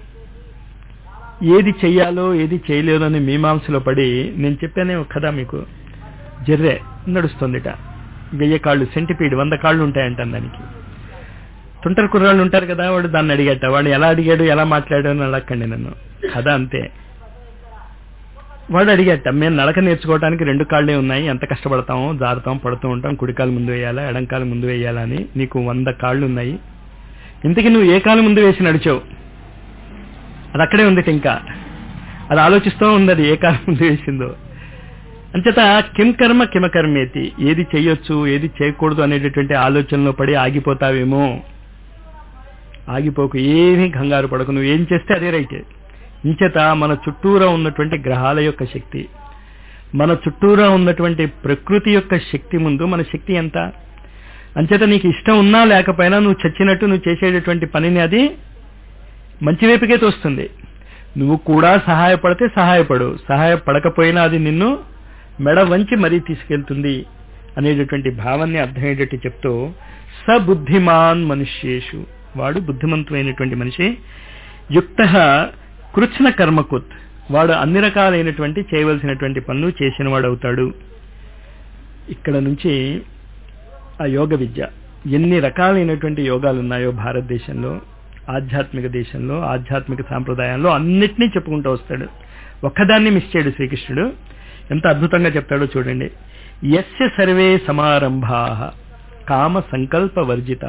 ఏది చెయ్యాలో ఏది చేయలేదో అని మీమాంసలో పడి నేను చెప్పానే కదా మీకు జర్రే నడుస్తుందిట వెయ్యి కాళ్ళు సెంటిపీడ్ వంద కాళ్ళు ఉంటాయంట దానికి తుంటరి కుర్రాళ్ళు ఉంటారు కదా వాడు దాన్ని అడిగట వాడు ఎలా అడిగాడు ఎలా మాట్లాడాడు అని అడగండి నన్ను కథ అంతే వాడు అడిగట మేము నడక నేర్చుకోవడానికి రెండు కాళ్ళే ఉన్నాయి ఎంత కష్టపడతామో జారుతాం పడుతూ ఉంటాం కుడికాలు ముందు వేయాలా ఎడంకాలు ముందు వేయాలా అని నీకు వంద కాళ్ళు ఉన్నాయి ఇంతకీ నువ్వు ఏ కాలు ముందు వేసి నడిచావు అది అక్కడే ఉంది ఇంకా అది ఆలోచిస్తూ ఉంది అది ఏ కాలం ముందు వేసిందో అంచేత కిం కర్మ కిమకర్మేతి ఏది చేయొచ్చు ఏది చేయకూడదు అనేటటువంటి ఆలోచనలో పడి ఆగిపోతావేమో ఆగిపోకు ఏమీ కంగారు పడకు నువ్వు ఏం చేస్తే అదే రైటే ఇంచేత మన చుట్టూరా ఉన్నటువంటి గ్రహాల యొక్క శక్తి మన చుట్టూరా ఉన్నటువంటి ప్రకృతి యొక్క శక్తి ముందు మన శక్తి ఎంత అంచేత నీకు ఇష్టం ఉన్నా లేకపోయినా నువ్వు చచ్చినట్టు నువ్వు చేసేటటువంటి పనిని అది మంచి వైపుకే తోస్తుంది నువ్వు కూడా సహాయపడితే సహాయపడు సహాయపడకపోయినా అది నిన్ను మెడ వంచి మరీ తీసుకెళ్తుంది అనేటటువంటి భావాన్ని అర్థమయ్యేటట్టు చెప్తూ సబుద్ధిమాన్ మనుష్యేషు వాడు బుద్ధిమంతుడైనటువంటి మనిషి యుక్త కృచ్ఛన కర్మకుత్ వాడు అన్ని రకాలైనటువంటి చేయవలసినటువంటి పనులు చేసిన వాడు అవుతాడు ఇక్కడ నుంచి ఆ యోగ విద్య ఎన్ని రకాలైనటువంటి యోగాలు ఉన్నాయో భారతదేశంలో ఆధ్యాత్మిక దేశంలో ఆధ్యాత్మిక సాంప్రదాయంలో అన్నిటినీ చెప్పుకుంటూ వస్తాడు ఒక్కదాన్ని మిస్ చేయడు శ్రీకృష్ణుడు ఎంత అద్భుతంగా చెప్తాడో చూడండి యస్య సర్వే సమారంభా కామ సంకల్ప వర్జిత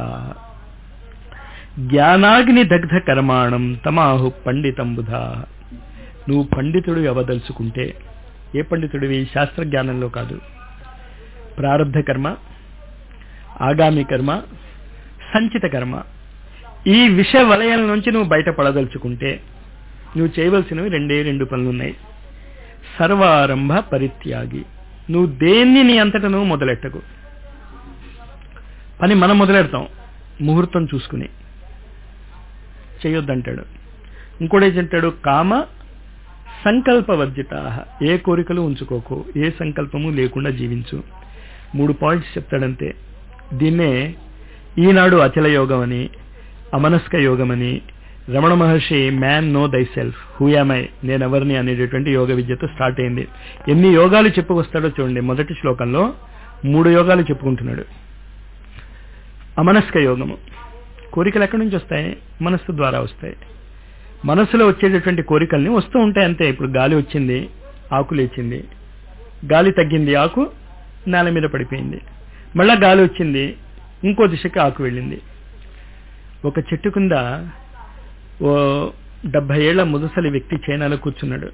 జ్ఞానాగ్ని దగ్ధ కర్మాణం తమాహు పండితంబుధ నువ్వు పండితుడు ఎవదలుచుకుంటే ఏ పండితుడివి శాస్త్ర జ్ఞానంలో కాదు ప్రారంధ కర్మ ఆగామి కర్మ సంచిత కర్మ ఈ విష వలయం నుంచి నువ్వు బయటపడదలుచుకుంటే నువ్వు చేయవలసినవి రెండే రెండు పనులున్నాయి సర్వారంభ పరిత్యాగి నువ్వు దేన్ని నీ అంతట నువ్వు మొదలెట్టకు పని మనం మొదలెడతాం ముహూర్తం చూసుకుని చేయొద్దంటాడు ఇంకోటి ఏంటంటాడు కామ సంకల్పవర్జిత ఏ కోరికలు ఉంచుకోకు ఏ సంకల్పము లేకుండా జీవించు మూడు పాయింట్స్ చెప్తాడంతే దీన్నే ఈనాడు అచల యోగం అని అమనస్క యోగం అని Ramana Maharshi man know thyself who am I నేనెవరిని అనేటటువంటి యోగ విద్యతో స్టార్ట్ అయింది ఎన్ని యోగాలు చెప్పుకొస్తాడో చూడండి మొదటి శ్లోకంలో మూడు యోగాలు చెప్పుకుంటున్నాడు అమనస్క యోగము కోరికలు ఎక్కడి నుంచి వస్తాయి మనస్సు ద్వారా వస్తాయి మనస్సులో వచ్చేటటువంటి కోరికల్ని వస్తూ ఉంటాయి అంతే ఇప్పుడు గాలి వచ్చింది ఆకు లేచింది గాలి తగ్గింది ఆకు నేల మీద పడిపోయింది మళ్ళా గాలి వచ్చింది ఇంకో దిశకి ఆకు వెళ్ళింది ఒక చెట్టు కింద ఓ డెబ్బై ఏళ్ల ముదసలి వ్యక్తి చైనాలో కూర్చున్నాడు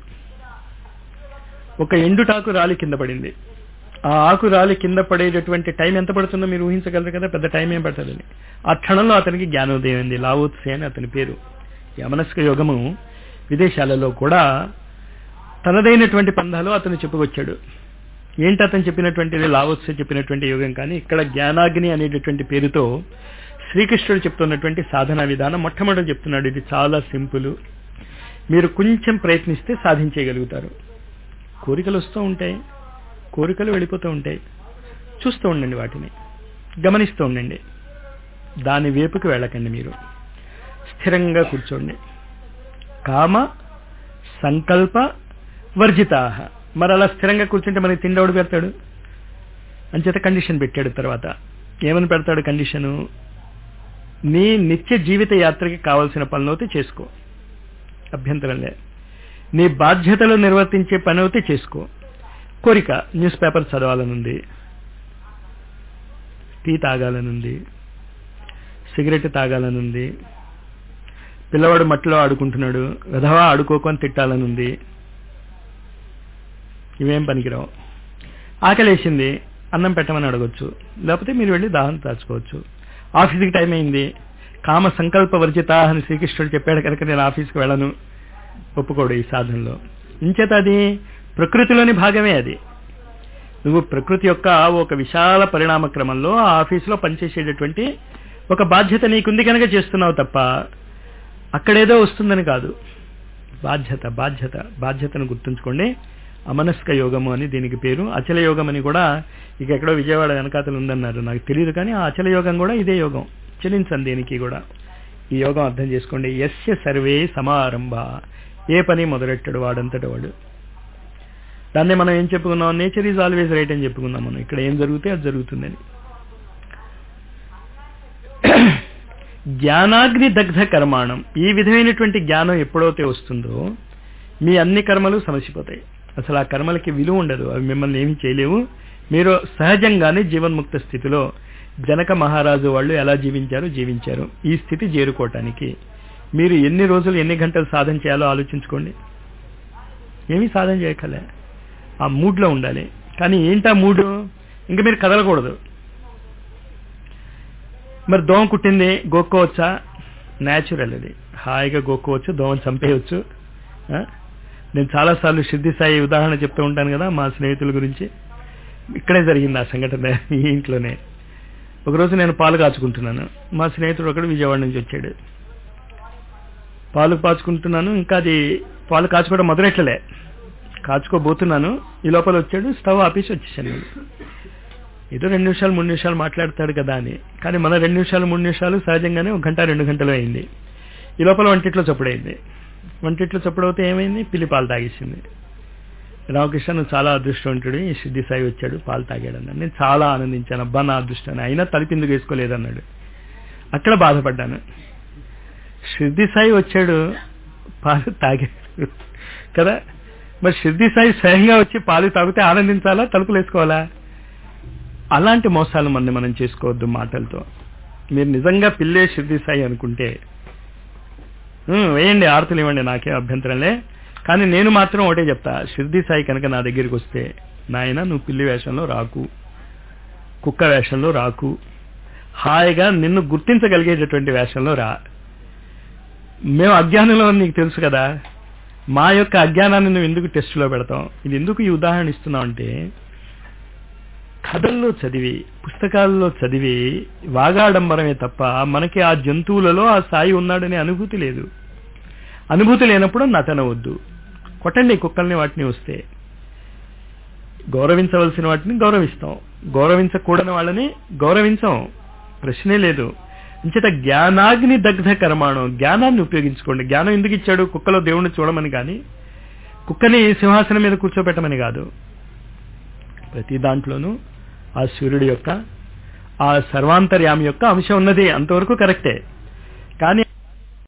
ఒక ఎండుటాకు రాలి కింద పడింది ఆ ఆకు రాలి కింద పడేటటువంటి టైం ఎంత పడుతుందో మీరు ఊహించగలరు కదా పెద్ద టైం ఏం పడుతుందని ఆ క్షణంలో అతనికి జ్ఞానోదయం అయింది లావోత్సే అని అతని పేరు యమనస్క యోగము విదేశాలలో కూడా తనదైనటువంటి పంధాలు అతను చెప్పుకొచ్చాడు ఏంటి అతను చెప్పినటువంటిది లావోత్సే చెప్పినటువంటి యోగం కానీ ఇక్కడ జ్ఞానాగ్ని అనేటటువంటి పేరుతో శ్రీకృష్ణుడు చెప్తున్నటువంటి సాధనా విధానం మొట్టమొదటి చెప్తున్నాడు ఇది చాలా సింపుల్ మీరు కొంచెం ప్రయత్నిస్తే సాధించేయగలుగుతారు కోరికలు వస్తూ ఉంటాయి కోరికలు వెళ్ళిపోతూ ఉంటాయి చూస్తూ ఉండండి వాటిని గమనిస్తూ ఉండండి దాని వైపుకి వెళ్ళకండి మీరు స్థిరంగా కూర్చోండి కామ సంకల్ప వర్జితా మరి అలా స్థిరంగా కూర్చుంటే మనకి తిండవుడు పెడతాడు అంచేత కండిషన్ పెట్టాడు తర్వాత ఏమని పెడతాడు కండిషను నీ నిత్య జీవిత యాత్రకి కావలసిన పనులైతే చేసుకో అభ్యంతరం లే నీ బాధ్యతలు నిర్వర్తించే పని అయితే చేసుకో కోరిక న్యూస్ పేపర్ చదవాలనుంది టీ తాగాలనుంది సిగరెట్ తాగాలనుంది పిల్లవాడు మట్టిలో ఆడుకుంటున్నాడు విధవా ఆడుకోకొని తిట్టాలనుంది ఇవేం పనికిరావు ఆకలేసింది అన్నం పెట్టమని అడగొచ్చు లేకపోతే మీరు వెళ్ళి దాహం దాచుకోవచ్చు ఆఫీస్కి టైం అయింది కామ సంకల్ప వర్జిత అని శ్రీకృష్ణుడు చెప్పాడు కనుక నేను ఆఫీస్కి వెళ్ళను ఒప్పుకోడు ఈ సాధనలో ఇంచేత అది ప్రకృతిలోని భాగమే అది నువ్వు ప్రకృతి యొక్క ఒక విశాల పరిణామ క్రమంలో ఆ ఆఫీసులో పనిచేసేటటువంటి ఒక బాధ్యత నీకుంది కనుక చేస్తున్నావు తప్ప అక్కడేదో వస్తుందని కాదు బాధ్యత బాధ్యత బాధ్యతను గుర్తుంచుకోండి అమనస్క యోగము అని దీనికి పేరు అచల యోగం అని కూడా ఇక ఎక్కడో విజయవాడ వెనకాతలు ఉందన్నారు నాకు తెలియదు కానీ ఆ అచల యోగం కూడా ఇదే యోగం చెలించండి దీనికి కూడా ఈ యోగం అర్థం చేసుకోండి ఎస్య సర్వే సమారంభ ఏ పని మొదలెట్టాడు వాడంతటి వాడు దాన్ని మనం ఏం చెప్పుకున్నాం నేచర్ ఈజ్ ఆల్వేస్ రైట్ అని చెప్పుకున్నాం మనం ఇక్కడ ఏం జరిగితే అది జరుగుతుందని జ్ఞానాగ్ని దగ్ధ కర్మాణం ఈ విధమైనటువంటి జ్ఞానం ఎప్పుడైతే వస్తుందో మీ అన్ని కర్మలు సమసిపోతాయి అసలు ఆ కర్మలకి విలువ ఉండదు అవి మిమ్మల్ని ఏమీ చేయలేవు మీరు సహజంగానే జీవన్ముక్త స్థితిలో జనక మహారాజు వాళ్ళు ఎలా జీవించారో జీవించారు ఈ స్థితి చేరుకోవటానికి మీరు ఎన్ని రోజులు ఎన్ని గంటలు సాధన చేయాలో ఆలోచించుకోండి ఏమీ సాధన చేయకలే ఆ మూడ్లో ఉండాలి కానీ ఏంటా మూడు ఇంకా మీరు కదలకూడదు మరి దోమ కుట్టింది గోక్కోవచ్చా న్యాచురల్ అది హాయిగా గోక్కోవచ్చు దోమను చంపేయచ్చు నేను చాలాసార్లు సిద్ధి సాయి ఉదాహరణ చెప్తూ ఉంటాను కదా మా స్నేహితుల గురించి ఇక్కడే జరిగింది ఆ సంఘటన ఈ ఇంట్లోనే ఒకరోజు నేను పాలు కాచుకుంటున్నాను మా స్నేహితుడు ఒకడు విజయవాడ నుంచి వచ్చాడు పాలు కాచుకుంటున్నాను ఇంకా అది పాలు కాచుకోవడం మొదలెట్లలే కాచుకోబోతున్నాను ఈ లోపల వచ్చాడు స్టవ్ ఆపేసి వచ్చేసాను నేను ఏదో రెండు నిమిషాలు మూడు నిమిషాలు మాట్లాడతాడు కదా అని కానీ మన రెండు నిమిషాలు మూడు నిమిషాలు సహజంగానే ఒక గంట రెండు గంటలు అయింది ఈ లోపల వంటిట్లో చప్పుడైంది వంటిట్లో చప్పుడవుతే ఏమైంది పిల్లి పాలు తాగేసింది రామకృష్ణ నువ్వు చాలా అదృష్టవంతుడు ఈ సిద్ధి సాయి వచ్చాడు పాలు తాగాడన్నాడు నేను చాలా ఆనందించాను అబ్బా నా అదృష్టాన్ని అయినా తలిపిందుకు వేసుకోలేదన్నాడు అక్కడ బాధపడ్డాను సిద్ధి సాయి వచ్చాడు పాలు తాగాడు కదా మరి సిద్ధి సాయి స్వయంగా వచ్చి పాలు తాగితే ఆనందించాలా తలుపులు వేసుకోవాలా అలాంటి మోసాలు మంది మనం చేసుకోవద్దు మాటలతో మీరు నిజంగా పిల్లే సిద్ధి సాయి అనుకుంటే వేయండి ఆరతులు ఇవ్వండి నాకే అభ్యంతరంలే కానీ నేను మాత్రం ఒకటే చెప్తా షిర్ది సాయి కనుక నా దగ్గరికి వస్తే నాయన నువ్వు పిల్లి వేషంలో రాకు కుక్క వేషంలో రాకు హాయిగా నిన్ను గుర్తించగలిగేటటువంటి వేషంలో రా మేము అజ్ఞానంలో నీకు తెలుసు కదా మా యొక్క అజ్ఞానాన్ని నువ్వు ఎందుకు టెస్టులో పెడతాం ఇది ఎందుకు ఈ ఉదాహరణ ఇస్తున్నావు అంటే కథల్లో చదివి పుస్తకాల్లో చదివి వాగాడంబరమే తప్ప మనకి ఆ జంతువులలో ఆ సాయి ఉన్నాడనే అనుభూతి లేదు అనుభూతి లేనప్పుడు నటనవద్దు కొట్టండి కుక్కల్ని వాటిని వస్తే గౌరవించవలసిన వాటిని గౌరవిస్తాం గౌరవించకూడని వాళ్ళని గౌరవించాం ప్రశ్నే లేదు ఇంచేత జ్ఞానాగ్ని దగ్ధ కర్మాణం జ్ఞానాన్ని ఉపయోగించుకోండి జ్ఞానం ఎందుకు ఇచ్చాడు కుక్కలో దేవుణ్ణి చూడమని కానీ కుక్కని సింహాసనం మీద కూర్చోబెట్టమని కాదు ప్రతి దాంట్లోనూ ఆ సూర్యుడి యొక్క ఆ సర్వాంతర్యామి యొక్క అంశం ఉన్నది అంతవరకు కరెక్టే కానీ